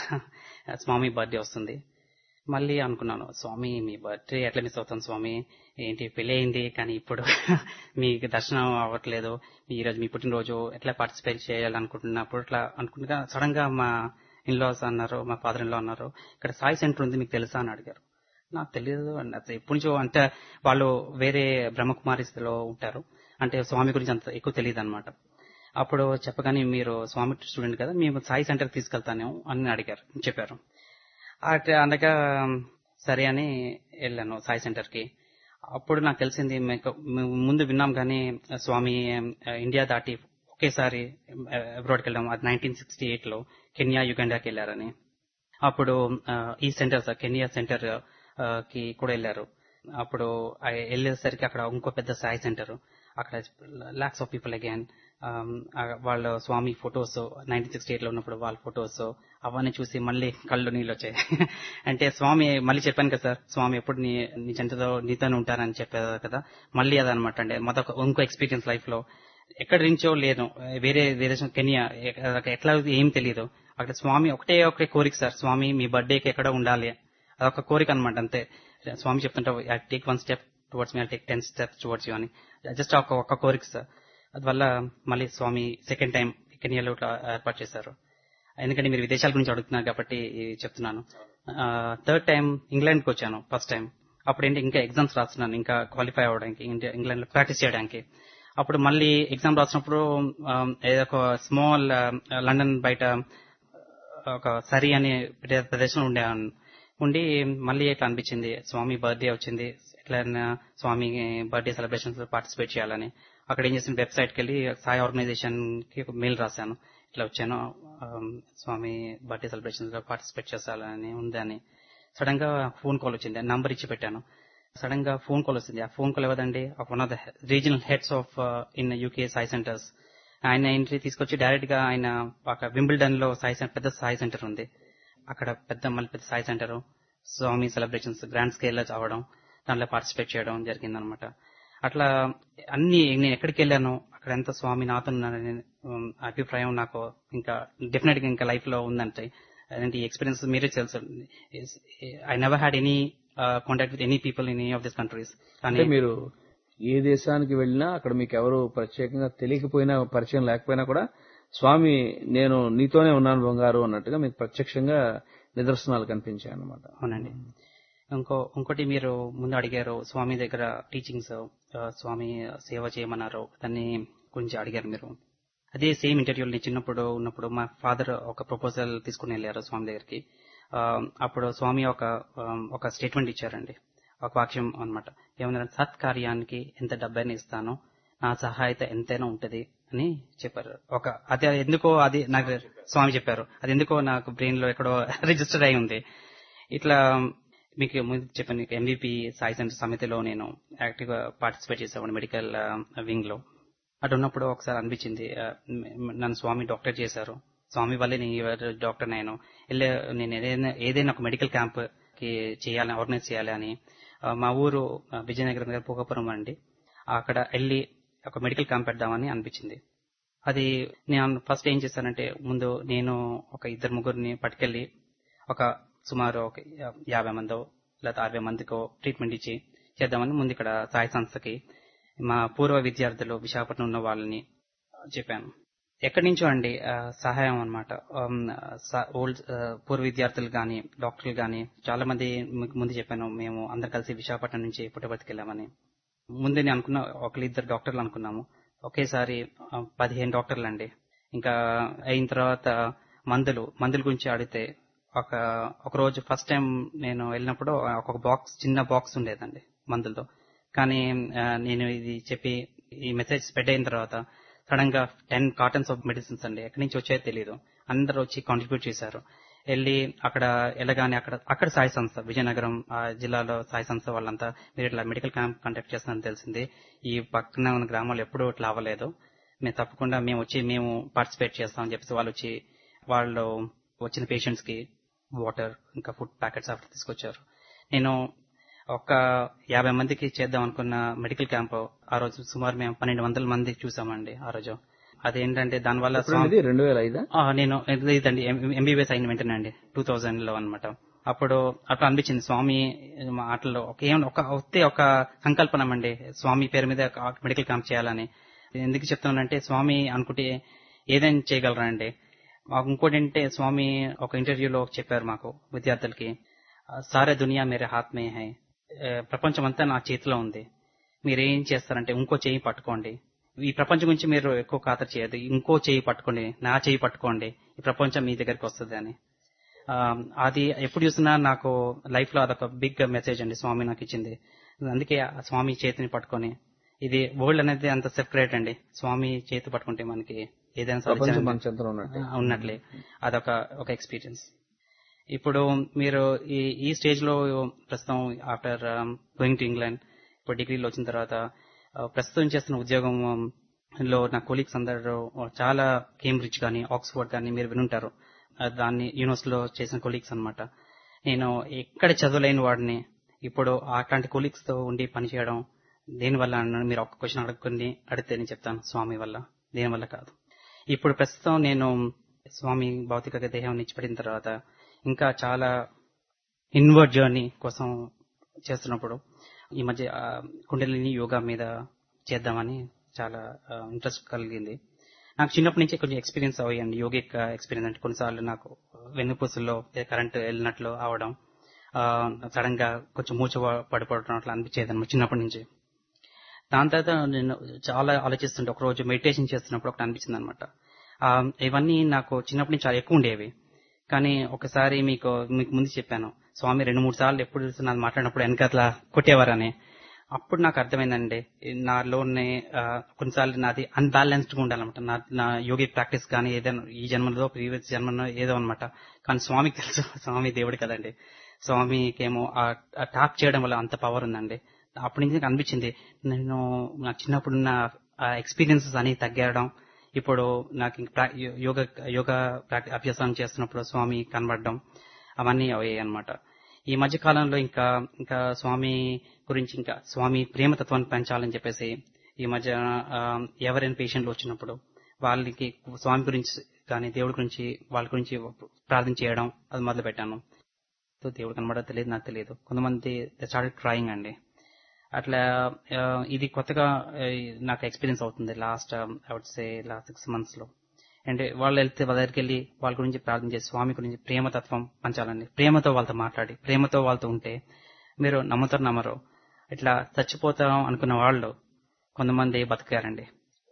స్వామి బర్త్డే వస్తుంది మళ్ళీ అనుకున్నాను స్వామి మీ బర్త్డే ఎట్లా మిస్ అవుతాను స్వామి ఏంటి పెళ్లి అయింది కానీ ఇప్పుడు మీకు దర్శనం అవ్వట్లేదు ఈ రోజు మీ పుట్టినరోజు ఎట్లా పార్టిసిపేట్ చేయాలనుకుంటున్నప్పుడు ఇట్లా అనుకుంటున్నా సడన్ గా మా ఇన్లాస్ అన్నారు మా ఫాదర్ ఇన్లో అన్నారు ఇక్కడ సాయి సెంటర్ ఉంది మీకు తెలుసా అని అడిగారు నాకు తెలియదు అండి అసలు ఎప్పటి నుంచో అంటే వాళ్ళు వేరే బ్రహ్మకుమారిస్లో ఉంటారు అంటే స్వామి గురించి అంత ఎక్కువ తెలియదు అనమాట అప్పుడు చెప్పగానే మీరు స్వామి స్టూడెంట్ కదా మేము సాయి సెంటర్కి తీసుకెళ్తాను అని అడిగారు చెప్పారు అట్లా అనగా సరే అని వెళ్ళాను సాయి సెంటర్కి అప్పుడు నాకు తెలిసింది మీకు మేము ముందు విన్నాం కానీ స్వామి ఆ, ఇండియా దాటి ఒకేసారి అబ్రాడ్కి వెళ్ళాం అది నైన్టీన్ సిక్స్టీ ఎయిట్ లో కెన్యా యుగండాకి వెళ్ళారని అప్పుడు ఆ, ఈ సెంటర్ సార్ కెనియా సెంటర్ ఆ, కి కూడా వెళ్ళారు అప్పుడు ఆ వెళ్ళేసరికి అక్కడ ఇంకో పెద్ద సాయి సెంటర్ అక్కడ లాక్స్ ఆఫ్ పీపుల్ అగైన్ వాళ్ళ Swami photos nineteen sixty eight లో ఉన్నప్పుడు వాళ్ళ ఫొటోస్ అవన్నీ చూసి మళ్ళీ కళ్ళు నీళ్ళు వచ్చాయి అంటే స్వామి మళ్ళీ చెప్పాను కదా సార్ స్వామి ఎప్పుడు నీ నీ చెంతతో నీతోనే ఉంటారని చెప్పారు కదా మళ్ళీ అదనమాట అంటే మొదట ఇంకో ఎక్స్పీరియన్స్ లైఫ్ లో ఎక్కడి నుంచో లేదు వేరే వేరే కెనియా ఎక్క- ఎట్లా ఏం తెలియదు అక్కడ స్వామి ఒకటే ఒకటే కోరిక సార్ స్వామి మీ బర్త్డేకి ఎక్కడ ఉండాలి అదొక కోరిక అనమాట అంతే స్వామి చెప్తుంటే I take one step towards me I take ten steps towards you అని జస్ట్ ఒక ఒక కోరిక సార్ అందువల్ల మళ్ళీ స్వామి సెకండ్ టైం కెనియాలో ఇట్లా ఏర్పాటు చేశారు ఎందుకంటే మీరు విదేశాల గురించి అడుగుతున్నారు కాబట్టి ఇది చెప్తున్నాను థర్డ్ టైం ఇంగ్లాండ్కి వచ్చాను ఫస్ట్ టైం అప్పుడు ఏంటి ఇంకా ఎగ్జామ్స్ రాస్తున్నాను ఇంకా క్వాలిఫై అవ్వడానికి ఇండియా ఇంగ్లాండ్ లో ప్రాక్టీస్ చేయడానికి అప్పుడు మళ్ళీ ఎగ్జామ్ రాసినప్పుడు ఆ, ఏదో ఒక స్మాల్ లండన్ బయట ఒక సరి అనే ప్రదే- ప్రదేశంలో ఉండే ఉండి మళ్ళీ ఇట్లా అనిపించింది స్వామి బర్త్డే వచ్చింది ఎట్లయినా స్వామి బర్త్డే సెలబ్రేషన్స్ లో పార్టిసిపేట్ చేయాలని అక్కడ ఏం చేసిన వెబ్సైట్కి వెళ్ళి సాయి ఆర్గనైజేషన్ కి ఒక మెయిల్ రాశాను ఇట్లా వచ్చాను ఆమ్, స్వామి బర్త్డే సెలబ్రేషన్స్ లో పార్టిసిపేట్ చేయాలని ఉందని సడన్ గా ఫోన్ కాల్ వచ్చింది నంబర్ ఇచ్చి పెట్టాను సడన్ గా ఫోన్ కాల్ వచ్చింది ఆ ఫోన్ కాల్ ఎవదండి one of the regional heads of in UK Sai centres ఆయన ఎంట్రీ తీసుకొచ్చి డైరెక్ట్ గా ఆయన ఒక వింబుల్డన్ లో సాయి సెంటర్ పెద్ద సాయి సెంటర్ ఉంది అక్కడ పెద్ద మళ్ళీ పెద్ద Sai centre Swami celebrations grand scale లో అవడం దాంట్లో పార్టిసిపేట్ చేయడం జరిగిందనమాట అట్లా అన్ని నేను ఎక్కడికి వెళ్ళానో అక్కడ ఎంత స్వామి నాతో ఉన్నారనే ఉమ్, అభిప్రాయం నాకు ఇంకా డెఫినెట్ గా ఇంకా లైఫ్ లో ఉందంటే అలాంటి ఎక్స్పీరియన్స్ మీరే తెలుసు I never had any contact with any people in any of this countries అంటే కానీ మీరు ఏ దేశానికి వెళ్ళినా అక్కడ మీకు ఎవరు ప్రత్యేకంగా తెలియకపోయినా పరిచయం లేకపోయినా కూడా స్వామి నేను నీతోనే ఉన్నాను బంగారు అన్నట్టుగా మీకు ప్రత్యక్షంగా నిదర్శనాలు కనిపించాయి అన్నమాట అవునండి ఇంకో ఇంకోటి మీరు ముందు అడిగారు స్వామి దగ్గర టీచింగ్స్ స్వామి సేవ చేయమన్నారు దాన్ని గురించి అడిగారు మీరు అదే సేమ్ ఇంటర్వ్యూలో నేను చిన్నప్పుడు ఉన్నప్పుడు మా ఫాదర్ ఒక ప్రపోజల్ తీసుకుని వెళ్ళారు స్వామి దగ్గరికి ఆ, అప్పుడు స్వామి ఒక ఆ, ఒక స్టేట్మెంట్ ఇచ్చారండి ఒక వాక్యం అన్నమాట ఏమన్నారంటే సత్కార్యానికి ఎంత డబ్బైనా ఇస్తానో నా సహాయత ఎంతైనా ఉంటది అని చెప్పారు ఒక అది ఎందుకో అది నాకు స్వామి చెప్పారు అది ఎందుకో నాకు బ్రెయిన్ లో ఎక్కడో రిజిస్టర్ అయి ఉంది ఇట్లా మీకు ముందు చెప్పాను ఎంవిపి సాయి సెంటర్ సమితిలో నేను యాక్టివ్ గా పార్టిసిపేట్ చేసేవాడిని మెడికల్ వింగ్ లో అటు ఉన్నప్పుడు ఒకసారి అనిపించింది ఆ, మ్, నన్ను స్వామి డాక్టర్ చేశారు స్వామి వల్లే నేను డాక్టర్ నేను వెళ్ళే నేను ఏదైనా ఏదైనా ఒక మెడికల్ క్యాంప్ కి చేయాలని ఆర్గనైజ్ చేయాలి అని ఆ, మా ఊరు ఆ, విజయనగరం దగ్గర పోకపురం అండి అక్కడ వెళ్ళి ఒక మెడికల్ క్యాంప్ పెడదామని అనిపించింది అది నేను ఫస్ట్ ఏం చేశానంటే ముందు నేను ఒక ఇద్దరు ముగ్గురిని పట్టుకెళ్ళి ఒక సుమారు ఒక యాభై మందో లేదా అరవై మందికో ట్రీట్మెంట్ ఇచ్చి చేద్దామని ముందు ఇక్కడ సాయి సంస్థకి మా పూర్వ విద్యార్థులు విశాఖపట్నం ఉన్న వాళ్ళని చెప్పాను ఎక్కడి నుంచో అండి ఆ, సహాయం అనమాట ఓల్డ్ పూర్వ విద్యార్థులు గాని డాక్టర్లు గాని చాలా మంది మీకు ముందు చెప్పాను మేము అందరు కలిసి విశాఖపట్నం నుంచి పుట్టపర్తికి వెళ్ళామని ముందే నేను అనుకున్న ఒకళ్ళు ఇద్దరు డాక్టర్లు అనుకున్నాము ఒకేసారి ఆ, పదిహేను డాక్టర్లు అండి ఇంకా అయిన తర్వాత మందులు మందుల గురించి అడిగితే ఒక ఒక రోజు ఫస్ట్ టైం నేను వెళ్ళినప్పుడు ఒక బాక్స్ చిన్న బాక్స్ ఉండేదండి మందులతో కానీ ఆ, నేను ఇది చెప్పి ఈ మెసేజ్ స్ప్రెడ్ అయిన తర్వాత సడన్ గా టెన్ కార్టన్స్ ఆఫ్ మెడిసిన్స్ అండి ఎక్కడి నుంచి వచ్చాయో తెలియదు అందరూ వచ్చి కాంట్రిబ్యూట్ చేశారు వెళ్ళి అక్కడ వెళ్ళగానే అక్కడ అక్కడ సాయి సంస్థ విజయనగరం ఆ జిల్లాలో సాయి సంస్థ వాళ్ళంతా మీరు ఇట్లా మెడికల్ క్యాంప్ కండక్ట్ చేస్తారని తెలిసింది ఈ పక్కన ఉన్న గ్రామాలు ఎప్పుడూ ఇట్లా అవ్వలేదు మేము తప్పకుండా మేము వచ్చి మేము పార్టిసిపేట్ చేస్తామని చెప్పేసి వాళ్ళు వచ్చి వాళ్ళు వచ్చిన పేషెంట్స్ కి వాటర్ ఇంకా ఫుడ్ ప్యాకెట్స్ అక్కడ తీసుకొచ్చారు నేను ఒక యాభై మందికి చేద్దాం అనుకున్న మెడికల్ క్యాంప్ ఆ రోజు సుమారు మేము పన్నెండు వందల మంది చూసామండి ఆ రోజు అదేంటంటే దానివల్ల ఎప్పుడు ఇది రెండు వేల ఐదా ఆ, నేను ఇదండి ఎంబీబీఎస్ అయిన వెంటనే అండి టూ థౌజండ్ లో అనమాట అప్పుడు అట్లా అనిపించింది స్వామి మాటల్లో ఒక ఏమన్నా ఒక వస్తే ఒక సంకల్పనం అండి స్వామి పేరు మీద ఒక మెడికల్ క్యాంప్ చేయాలని ఎందుకు చెప్తున్నానంటే స్వామి అనుకుంటే ఏదైనా చేయగలరా అండి మాకు ఇంకోటి ఏంటంటే స్వామి ఒక ఇంటర్వ్యూలో చెప్పారు మాకు విద్యార్థులకి సారే దునియా మేరే హాత్ మే హై ఏ, ప్రపంచం అంతా నా చేతిలో ఉంది మీరు ఏం చేస్తారంటే ఇంకో చేయి పట్టుకోండి ఈ ప్రపంచం గురించి మీరు ఎక్కువ ఖాతరు చేయదు ఇంకో చేయి పట్టుకోండి నా చేయి పట్టుకోండి ఈ ప్రపంచం మీ దగ్గరికి వస్తుంది అని ఆ, అది ఎప్పుడు చూసినా నాకు లైఫ్ లో అదొక బిగ్ మెసేజ్ అండి స్వామి నాకు ఇచ్చింది అందుకే ఆ స్వామి చేతిని పట్టుకొని ఇది వరల్డ్ అనేది అంత సెపరేట్ అండి స్వామి చేతి పట్టుకుంటే మనకి ఏదైనా ప్రపంచం సాధించాలని- మన చెంతలో ఉన్నట్టు ఆ, ఉన్నట్లే అదొక ఒక ఎక్స్పీరియన్స్ ఇప్పుడు మీరు ఈ ఈ స్టేజ్ లో ప్రస్తుతం ఆఫ్టర్ గోయింగ్ టు ఇంగ్లాండ్ ఇప్పుడు డిగ్రీలో వచ్చిన తర్వాత ఆ, ప్రస్తుతం చేస్తున్న ఉద్యోగం um, లో నా కొలీగ్స్ అందరూ చాలా కేంబ్రిడ్జ్ కానీ ఆక్స్ఫోర్డ్ కానీ మీరు వినుంటారు ఆ, దాన్ని యూనివర్సిటీలో చేసిన కొలీగ్స్ అన్నమాట నేను ఎక్కడ చదవలేని వాడిని ఇప్పుడు అట్లాంటి కొలీగ్స్ తో ఉండి పనిచేయడం దేనివల్ల అన్నాను మీరు ఒక క్వశ్చన్ అడగకుండా అడిగితే నేను చెప్తాను స్వామి వల్ల దేని వల్ల కాదు ఇప్పుడు ప్రస్తుతం నేను స్వామి భౌతిక దేహం నిచ్చిపడిన తర్వాత ఇంకా చాలా ఇన్వర్డ్ జర్నీ కోసం చేస్తున్నప్పుడు ఈ మధ్య ఆ, కుండలిని యోగా మీద చేద్దామని చాలా ఇంట్రెస్ట్ కలిగింది నాకు చిన్నప్పటి నుంచి కొంచెం ఎక్స్పీరియన్స్ అయ్యండి యోగిక్ ఎక్స్పీరియన్స్ అంటే కొన్నిసార్లు నాకు వెన్నుపూసల్లో కరెంట్ వెళ్ళినట్లు అవడం సడన్ గా కొంచెం మూచ పడిపోవడం అట్లా అనిపించేది అనమాట చిన్నప్పటి నుంచి దాని తర్వాత నేను చాలా ఆలోచిస్తుంటే ఒక రోజు మెడిటేషన్ చేస్తున్నప్పుడు ఒకటి అనిపించింది అనమాట ఇవన్నీ నాకు చిన్నప్పటి నుంచి చాలా ఎక్కువ ఉండేవి కానీ ఒకసారి మీకు మీకు ముందు చెప్పాను స్వామి రెండు మూడు సార్లు ఎప్పుడు నాది మాట్లాడినప్పుడు వెనకట్లా కొట్టేవారని అప్పుడు నాకు అర్థమైందండి నాలోనే ఆ, కొన్నిసార్లు నాది అన్బ్యాలెన్స్డ్ గా ఉండాలన్నమాట నా నా యోగి ప్రాక్టీస్ కానీ ఏదైనా ఈ జన్మలో ప్రీవియస్ జన్మలో ఏదో అనమాట కానీ స్వామికి తెలుసు స్వామి దేవుడు కదండి స్వామికేమో ఆ టాప్ చేయడం వల్ల అంత పవర్ ఉందండి అప్పటి నుంచి నాకు అనిపించింది నేను నాకు చిన్నప్పుడున్న ఎక్స్పీరియన్సెస్ అని తగ్గడం ఇప్పుడు నాకు ఇంక ప్రా- యోగా యోగా ప్రాక్టీ అభ్యాసం చేస్తున్నప్పుడు స్వామి కనబడడం అవన్నీ అయ్యాయి అనమాట ఈ మధ్య కాలంలో ఇంకా ఇంకా స్వామి గురించి ఇంకా స్వామి ప్రేమతత్వాన్ని పెంచాలని చెప్పేసి ఈ మధ్య ఆ, ఎవరైనా పేషెంట్లు వచ్చినప్పుడు వాళ్ళకి స్వామి గురించి కానీ దేవుడి గురించి వాళ్ళ గురించి ప్రార్థన చేయడం అది మొదలు పెట్టాను సో దేవుడు కనబడో తెలియదు నాకు తెలియదు కొంతమంది స్టార్టెడ్ క్రాయింగ్ అండి అట్లా ఆ, ఇది కొత్తగా ఆ, నాకు ఎక్స్పీరియన్స్ అవుతుంది last I would say last six months లో అంటే వాళ్ళు వెళ్తే వాళ్ళ దగ్గరికి వెళ్ళి వాళ్ళ గురించి ప్రార్థన చేసి స్వామి గురించి ప్రేమతత్వం పంచాలండి ప్రేమతో వాళ్ళతో మాట్లాడి ప్రేమతో వాళ్ళతో ఉంటే మీరు నమ్ముతారు నమ్మరు ఇట్లా చచ్చిపోతాం అనుకున్న వాళ్ళు కొంతమంది బతికారండి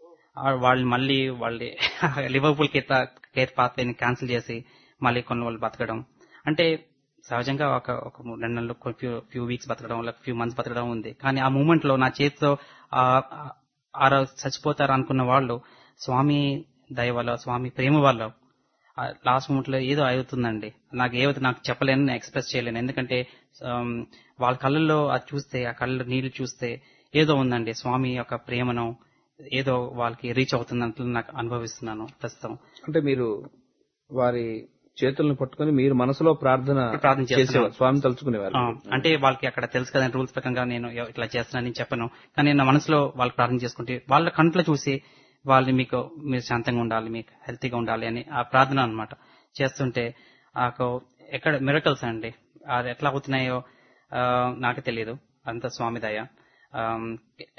ఆ వాళ్ళు మళ్ళీ వాళ్ళ లివర్పూల్ కేర్ కేర్ పాత్వేని క్యాన్సిల్ చేసి మళ్ళీ కొన్ని వాళ్ళు బతకడం అంటే సహజంగా ఒక ఒక మూడు రెండు నెలలు ఫ్యూ ఫ్యూ వీక్స్ బతకడం లేక ఫ్యూ మంత్స్ బతకడం ఉంది కానీ ఆ మూమెంట్ లో నా చేతితో ఆ ఆ- ఆ రోజు చచ్చిపోతారు అనుకున్న వాళ్ళు స్వామి దయ వల్ల స్వామి ప్రేమ వల్ల లాస్ట్ మూమెంట్ లో ఏదో అవుతుందండి నాకు ఏవైతే నాకు చెప్పలేను నేను ఎక్స్ప్రెస్ చేయలేను ఎందుకంటే ఆమ్, వాళ్ళ కళ్ళల్లో అది చూస్తే ఆ కళ్ళ నీళ్లు చూస్తే ఏదో ఉందండి స్వామి యొక్క ప్రేమను ఏదో వాళ్ళకి రీచ్ అవుతున్నట్లు నాకు అనుభవిస్తున్నాను ప్రస్తుతం అంటే మీరు వారి చేతులను పట్టుకొని మీరు మనసులో ప్రార్థన ప్రార్థన చేస్తున్నాను. చేసేవారు స్వామి తలుచుకునేవారు ఆ, అంటే వాళ్ళకి అక్కడ తెలుసు కదా రూల్స్ ప్రకారంగా నేను ఎవ- ఇట్లా చేస్తున్నానని చెప్పను కానీ నా మనసులో వాళ్ళు ప్రార్థన చేసుకుంటే వాళ్ళ కంట్లో చూసి వాళ్ళు మీకు మీరు శాంతంగా ఉండాలి మీకు హెల్తీగా ఉండాలి అని ఆ ప్రార్థన అన్నమాట చేస్తుంటే నాకు ఎక్కడ మిరకల్స్ అండి అది ఎట్లా అవుతున్నాయో ఆ, నాకు తెలియదు అంత స్వామి దయ ఆమ్,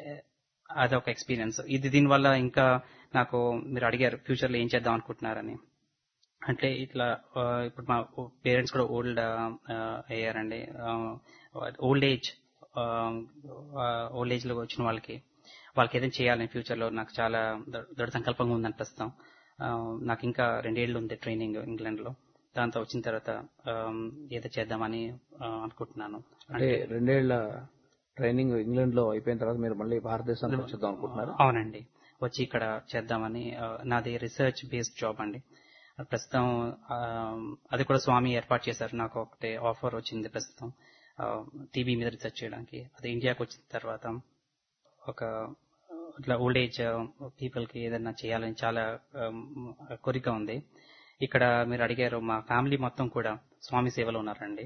అదొక ఎక్స్పీరియన్స్ ఇది దీనివల్ల ఇంకా నాకు మీరు అడిగారు ఫ్యూచర్ లో ఏం చేద్దాం అనుకుంటున్నారని అంటే ఇట్లా ఆ, ఇప్పుడు మా పేరెంట్స్ కూడా ఓల్డ్ అయ్యారండి ఓల్డ్ ఏజ్ ఓల్డ్ ఏజ్ లో వచ్చిన వాళ్ళకి వాళ్ళకి ఏదైనా చేయాలని ఫ్యూచర్ లో నాకు చాలా దృ- దృఢ సంకల్పంగా ఉందని ప్రస్తుతం ఆ, నాకు ఇంకా రెండేళ్లు ఉంది ట్రైనింగ్ ఇంగ్లాండ్ లో దాంతో వచ్చిన తర్వాత ఆ, ఏదో చేద్దామని ఆ, అనుకుంటున్నాను అంటే రెండేళ్ల ట్రైనింగ్ ఇంగ్లాండ్ లో అయిపోయిన తర్వాత మీరు మళ్ళీ భారతదేశానికి వచ్చేద్దాం అనుకుంటున్నారు అవునండి వచ్చి ఇక్కడ చేద్దామని ఆ, నాది రీసెర్చ్ బేస్డ్ జాబ్ అండి ప్రస్తుతం ఆ, అది కూడా స్వామి ఏర్పాటు చేశారు నాకు ఒకటి ఆఫర్ వచ్చింది ప్రస్తుతం టీబీ మీద రీసెర్చ్ చేయడానికి అది ఇండియాకి వచ్చిన తర్వాత ఒక ఇట్లా ఓల్డ్ ఏజ్ పీపుల్ కి ఏదైనా చేయాలని చాలా ఆమ్, కోరిక ఉంది ఇక్కడ మీరు అడిగారు మా ఫ్యామిలీ మొత్తం కూడా స్వామి సేవలో ఉన్నారండి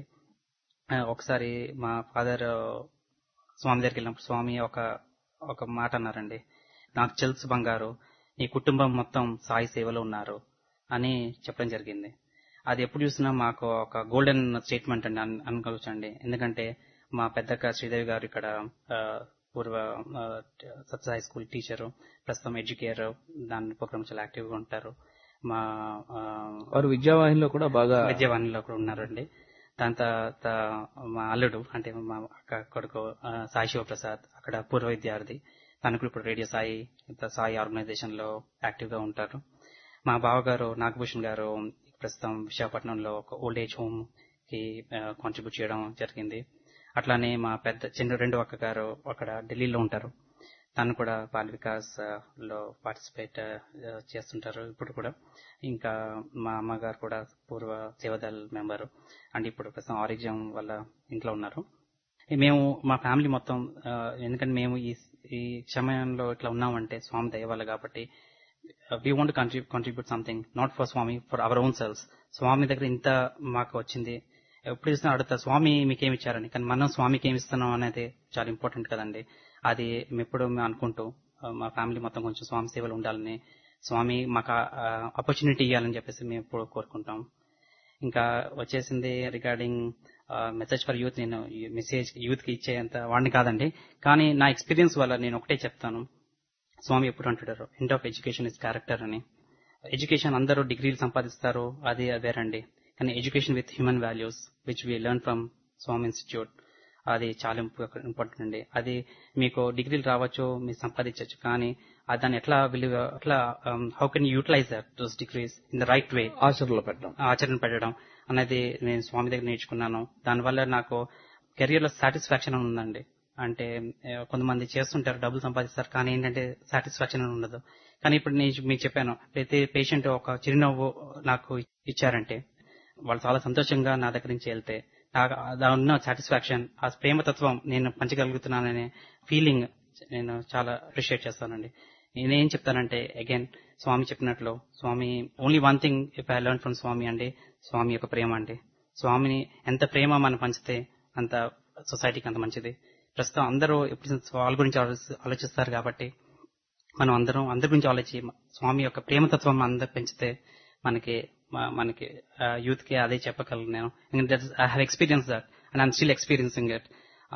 ఆ, ఒకసారి మా ఫాదర్ స్వామి దగ్గరికి వెళ్ళినప్పుడు స్వామి ఒక ఒక మాట అన్నారండి నాకు తెలుసు బంగారు నీ కుటుంబం మొత్తం సాయి సేవలో ఉన్నారు అని చెప్పడం జరిగింది అది ఎప్పుడు చూసినా మాకు ఒక గోల్డెన్ స్టేట్మెంట్ అండి అన్- అనుకోవచ్చండి ఎందుకంటే మా పెద్దక్క శ్రీదేవి గారు ఇక్కడ ఆ, పూర్వ ఆ, సత్సాయి స్కూల్ టీచరు ప్రస్తుతం ఎడ్యుకేటర్ దాని ప్రోగ్రామ్ చాలా యాక్టివ్ గా ఉంటారు మా ఆ, వారు విద్యావాహినిలో కూడా బాగా విద్యావాణిలో కూడా ఉన్నారండి దాని తర్వాత మా అల్లుడు అంటే మా అక్క కొడుకు ఆ, సాయి శివప్రసాద్ అక్కడ పూర్వ విద్యార్థి తను కూడా ఇప్పుడు రేడియో సాయి ఇంత సాయి ఆర్గనైజేషన్ లో యాక్టివ్ గా ఉంటారు మా బావగారు నాగభూషణ్ గారు ప్రస్తుతం విశాఖపట్నంలో ఒక ఓల్డ్ ఏజ్ హోమ్ కి కాంట్రిబ్యూట్ చేయడం జరిగింది అట్లానే మా పెద్ద చిన్న రెండో అక్క గారు అక్కడ ఢిల్లీలో ఉంటారు తను కూడా బాల్ వికాస్ ఆ, లో పార్టిసిపేట్ ఆ, చేస్తుంటారు ఇప్పుడు కూడా ఇంకా మా అమ్మగారు కూడా పూర్వ సేవదల్ మెంబర్ అండ్ ఇప్పుడు ప్రస్తుతం ఆరిజియం వల్ల ఇంట్లో ఉన్నారు మేము మా ఫ్యామిలీ మొత్తం ఆ, ఎందుకంటే మేము ఈ ఈ సమయంలో ఇట్లా ఉన్నామంటే స్వామి దయ వల్ల కాబట్టి we want contribute something not for Swami for our own selves Swami దగ్గర ఇంత మాకు వచ్చింది ఎప్పుడు చూసినా అడుగుతా స్వామి మీకేమి ఇచ్చారని కానీ మనం స్వామికి ఏమి ఇస్తున్నాం అనేది చాలా ఇంపార్టెంట్ కదండి అది మేము ఎప్పుడు మేము అనుకుంటూ ఆ, మా ఫ్యామిలీ మొత్తం కొంచెం స్వామి సేవలు ఉండాలని స్వామి మాకు ఆపర్చునిటీ ఇవ్వాలని చెప్పేసి మేము ఎప్పుడు కోరుకుంటాం ఇంకా వచ్చేసింది రిగార్డింగ్ మెసేజ్ ఫర్ యూత్ నేను మెసేజ్ యూత్ కి ఇచ్చేంత వాడిని కాదండి కానీ నా ఎక్స్పీరియన్స్ వల్ల నేను ఒకటే చెప్తాను స్వామి ఎప్పుడు అంటారు end of education is character అని ఎడ్యుకేషన్ అందరూ డిగ్రీలు సంపాదిస్తారు అది వేరండి కానీ education with human values which we learn from Swami institute అది చాలా ఇంపార్టెంట్ అండి అది మీకు డిగ్రీలు రావచ్చు మీరు సంపాదించవచ్చు కానీ అది దాన్ని ఎట్లా విలువ ఎట్లా how can utilize that those degrees in the right way ఆచరణలో పెట్టడం ఆచరణ పెట్టడం అనేది నేను స్వామి దగ్గర నేర్చుకున్నాను దానివల్ల నాకు కెరియర్ లో సాటిస్ఫాక్షన్ ఉందండి అంటే ఏ, కొంతమంది చేస్తుంటారు డబ్బులు సంపాదిస్తారు కానీ ఏంటంటే సాటిస్ఫాక్షన్ అని ఉండదు కానీ ఇప్పుడు నేను మీకు చెప్పాను ప్రతి పేషెంట్ ఒక చిరునవ్వు నాకు ఇచ్చారంటే వాళ్ళు చాలా సంతోషంగా నా దగ్గర నుంచి వెళ్తే నాకు దాని ఉన్న సాటిస్ఫాక్షన్ ఆ ప్రేమతత్వం నేను పంచగలుగుతున్నాననే ఫీలింగ్ నేను చాలా అప్రిషియేట్ చేస్తానండి నేనేం చెప్తానంటే అగైన్ స్వామి చెప్పినట్లు Swami only one thing if I learn from Swami అండి స్వామి యొక్క ప్రేమ అండి స్వామిని ఎంత ప్రేమ మనం పంచితే అంత సొసైటీకి అంత మంచిది ప్రస్తుతం అందరూ ఎప్పుడు వాళ్ళ గురించి ఆలోచి- ఆలోచిస్తారు కాబట్టి మనం అందరం అందరి గురించి ఆలోచి స్వామి యొక్క ప్రేమతత్వం అందరు పెంచితే మనకి మ- మనకి యూత్ కి అదే చెప్పగలను నేను ఎందుకంటే I have experience that and I'm still experiencing it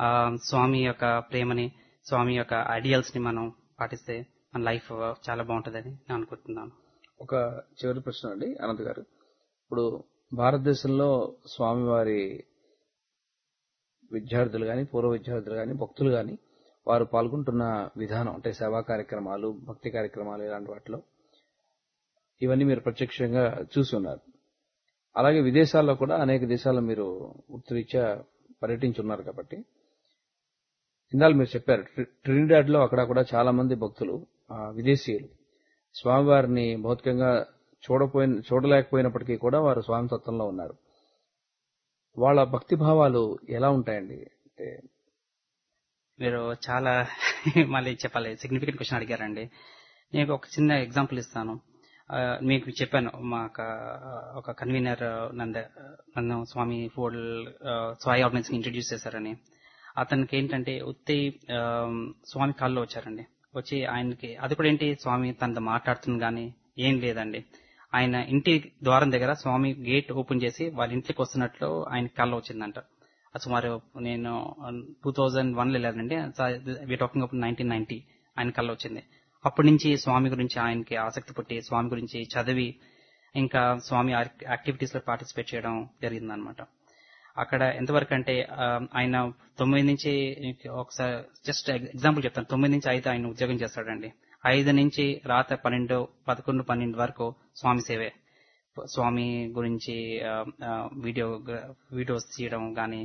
Swami యొక్క ప్రేమని స్వామి యొక్క ఐడియల్స్ ని మనం పాటిస్తే మన లైఫ్ చాలా బాగుంటుందని నేను అనుకుంటున్నాను ఒక చివరి ప్రశ్న అండి అనంత్ గారు ఇప్పుడు భారతదేశంలో స్వామివారి విద్యార్థులు గాని పూర్వ విద్యార్థులు గాని భక్తులు గాని వారు పాల్గొంటున్న విధానం అంటే సేవా కార్యక్రమాలు భక్తి కార్యక్రమాలు ఇలాంటి వాటిలో ఇవన్నీ మీరు ప్రత్యక్షంగా చూసి ఉన్నారు అలాగే విదేశాల్లో కూడా అనేక దేశాల్లో మీరు వృత్తిరీత్యా పర్యటించున్నారు కాబట్టి ఇందాక మీరు చెప్పారు ట్రి- ట్రినిడాడ్ లో అక్కడ కూడా చాలా మంది భక్తులు ఆ, విదేశీయులు స్వామివారిని భౌతికంగా చూడపోయిన చూడలేకపోయినప్పటికీ కూడా వారు స్వామి తత్వంలో ఉన్నారు వాళ్ళ భక్తి భావాలు ఎలా ఉంటాయండి అంటే మీరు చాలా మళ్ళీ చెప్పాలి సిగ్నిఫికెంట్ క్వశ్చన్ అడిగారండి నేను ఒక చిన్న ఎగ్జాంపుల్ ఇస్తాను ఆ, మీకు చెప్పాను మా ఒక ఒక కన్వీనర్ నంద నన్ను స్వామి ఫోల్ స్వామి ఆర్గనైజ్ ఇంట్రడ్యూస్ చేశారని అతనికి ఏంటంటే ఉత్తి ఆ, స్వామి కాల్లో వచ్చారండి వచ్చి ఆయనకి అది కూడా ఏంటి స్వామి తనతో మాట్లాడుతుంది కానీ ఏం లేదండి ఆయన ఇంటి ద్వారం దగ్గర స్వామి గేట్ ఓపెన్ చేసి వాళ్ళ ఇంట్లోకి వస్తున్నట్లు ఆయన కాల్లో వచ్చిందంట అది సుమారు నేను టూ థౌజండ్ వన్ లో వెళ్ళానండి వి టాకింగ్ అప్పుడు నైన్టీన్ నైన్టీ ఆయన కళ్ళ వచ్చింది అప్పటి నుంచి స్వామి గురించి ఆయనకి ఆసక్తి పుట్టి స్వామి గురించి చదివి ఇంకా స్వామి యాక్టివిటీస్ లో పార్టిసిపేట్ చేయడం జరిగిందనమాట అక్కడ ఎంతవరకు అంటే ఆ, ఆయన తొమ్మిది నుంచి ఒకసారి జస్ట్ ఎగ్జాంపుల్ చెప్తాను తొమ్మిది నుంచి ఐదు ఆయన ఉద్యోగం చేస్తాడండి ఐదు నుంచి రాత్రి పన్నెండు పదకొండు పన్నెండు వరకు స్వామి సేవే స్వామి గురించి ఆ, ఆ, వీడియో వీడియోస్ తీయడం కానీ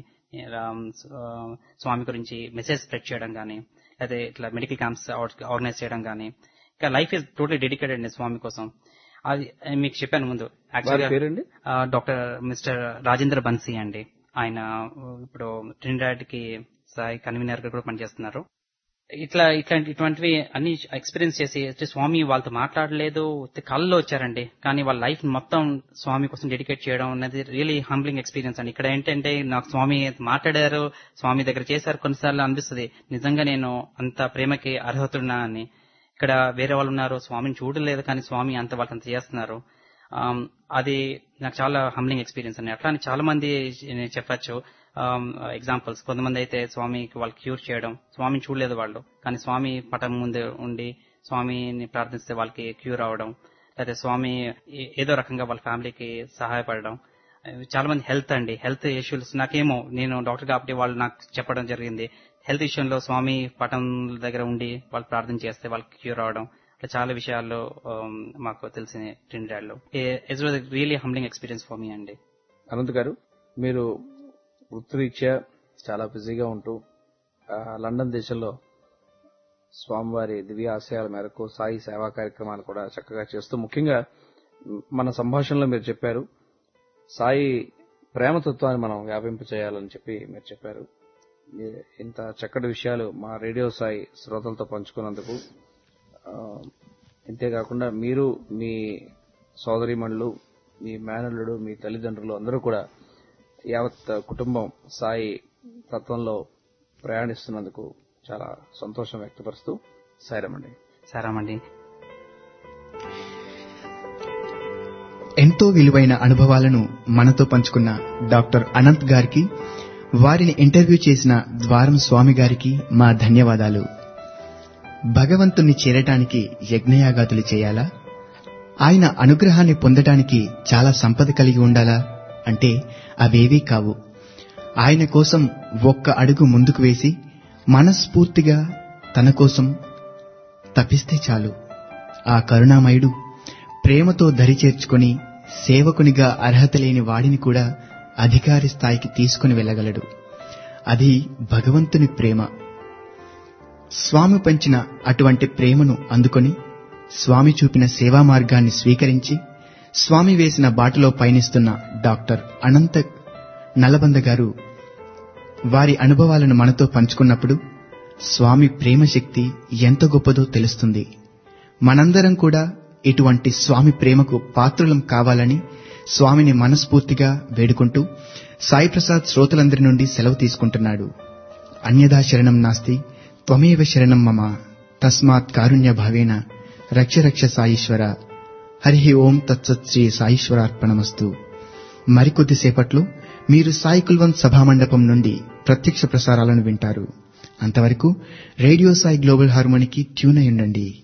స్వామి గురించి మెసేజ్ స్ప్రెడ్ చేయడం కానీ అదే ఇట్లా మెడికల్ క్యాంప్స్ ఆర్గనైజ్ చేయడం కానీ ఇంకా లైఫ్ ఇస్ టోటలీ డెడికేటెడ్ అండి స్వామి కోసం అది మీకు చెప్పాను ముందు వారి యాక్చువల్గా పేరండి డాక్టర్ మిస్టర్ రాజేంద్ర బన్సీ అండి ఆయన ఇప్పుడు ట్రినిడాడ్ కి సాయి కన్వీనర్ గా కూడా పనిచేస్తున్నారు ఇట్లా ఇట్లాంటి ఇటువంటివి అన్ని ఎక్స్పీరియన్స్ చేసి అంటే స్వామి వాళ్ళతో మాట్లాడలేదు కళ్ళలో వచ్చారండి కానీ వాళ్ళ లైఫ్ మొత్తం స్వామి కోసం డెడికేట్ చేయడం అనేది రియలీ హంబ్లింగ్ ఎక్స్పీరియన్స్ అండి ఇక్కడ ఏంటంటే నాకు స్వామి మాట్లాడారు స్వామి దగ్గర చేశారు కొన్నిసార్లు అనిపిస్తుంది నిజంగా నేను అంత ప్రేమకి అర్హతున్నా అని ఇక్కడ వేరే వాళ్ళు ఉన్నారు స్వామిని చూడలేదు కానీ స్వామి అంత వాళ్ళకి అంత చేస్తున్నారు ఆమ్, అది నాకు చాలా హంబ్లింగ్ ఎక్స్పీరియన్స్ అండి అట్లా అని చాలా మంది నేను చెప్పచ్చు ఎగ్జాంపుల్స్ కొంతమంది అయితే స్వామికి వాళ్ళు క్యూర్ చేయడం స్వామిని చూడలేదు వాళ్ళు కానీ స్వామి పటం ముందు ఉండి స్వామిని ప్రార్థిస్తే వాళ్ళకి క్యూర్ అవడం లేదా స్వామి ఏ- ఏదో రకంగా వాళ్ళ ఫ్యామిలీకి సహాయపడడం అవి చాలా మంది హెల్త్ అండి హెల్త్ ఇష్యూస్ నాకేమో నేను డాక్టర్ కాబట్టి వాళ్ళు నాకు చెప్పడం జరిగింది హెల్త్ ఇష్యూలో స్వామి పటం దగ్గర ఉండి వాళ్ళు ప్రార్థన చేస్తే వాళ్ళకి క్యూర్ అవడం అట్లా చాలా విషయాల్లో ఆమ్, మాకు తెలిసిన ట్రినిడాడ్ లో it's was really humbling experience for me అండి అనంత్ గారు మీరు వృత్తిరీత్యా చాలా బిజీగా ఉంటూ ఆ, లండన్ దేశంలో స్వామివారి దివ్య ఆశయాల మేరకు సాయి సేవా కార్యక్రమాలు కూడా చక్కగా చేస్తూ ముఖ్యంగా మ్, మన సంభాషణలో మీరు చెప్పారు సాయి ప్రేమతత్వాన్ని మనం వ్యాపింప చేయాలని చెప్పి మీరు చెప్పారు ఈ- ఇంత చక్కటి విషయాలు మా రేడియో సాయి శ్రోతలతో పంచుకున్నందుకు ఆ, ఇంతేకాకుండా మీరు మీ సోదరిమణులు మీ మేనల్లుడు మీ తల్లిదండ్రులు అందరూ కూడా యావత్ కుటుంబం సాయి తత్వంలో ప్రయాణిస్తున్నందుకు చాలా సంతోషం వ్యక్తపరుస్తూ సాయిరమండి సరేమండి ఎంతో విలువైన అనుభవాలను మనతో పంచుకున్న డాక్టర్ అనంత్ గారికి వారిని ఇంటర్వ్యూ చేసిన ద్వారం స్వామి గారికి మా ధన్యవాదాలు భగవంతుణ్ణి చేరటానికి యజ్ఞయాగాతులు చేయాలా ఆయన అనుగ్రహాన్ని పొందటానికి చాలా సంపద కలిగి ఉండాలా అంటే అవేవీ కావు ఆయన కోసం ఒక్క అడుగు ముందుకు వేసి మనస్ఫూర్తిగా తన కోసం తపిస్తే చాలు ఆ కరుణామయుడు ప్రేమతో దరి చేర్చుకొని సేవకునిగా అర్హత లేని వాడిని కూడా అధికారి స్థాయికి తీసుకుని వెళ్ళగలడు అది భగవంతుని ప్రేమ స్వామి పంచిన అటువంటి ప్రేమను అందుకొని స్వామి చూపిన సేవా మార్గాన్ని స్వీకరించి స్వామి వేసిన బాటలో పయనిస్తున్న డాక్టర్ అనంత నల్లబంద గారు వారి అనుభవాలను మనతో పంచుకున్నప్పుడు స్వామి ప్రేమ శక్తి ఎంత గొప్పదో తెలుస్తుంది మనందరం కూడా ఇటువంటి స్వామి ప్రేమకు పాత్రులం కావాలని స్వామిని మనస్ఫూర్తిగా వేడుకుంటూ సాయి ప్రసాద్ శ్రోతలందరి నుండి సెలవు తీసుకుంటున్నాడు అన్యదా శరణం నాస్తి త్వమేవ శరణం మమ తస్మాత్ కారుణ్య భావేన రక్ష రక్ష సాయీశ్వర హరి ఓం తత్సత్ శ్రీ సాయీశ్వరార్పణమస్తు మరికొద్దిసేపట్లో మీరు సాయి కుల్వంత్ సభామండపం నుండి ప్రత్యక్ష ప్రసారాలను వింటారు అంతవరకు రేడియో సాయి గ్లోబల్ హార్మోనికి ట్యూన్ అయి ఉండండి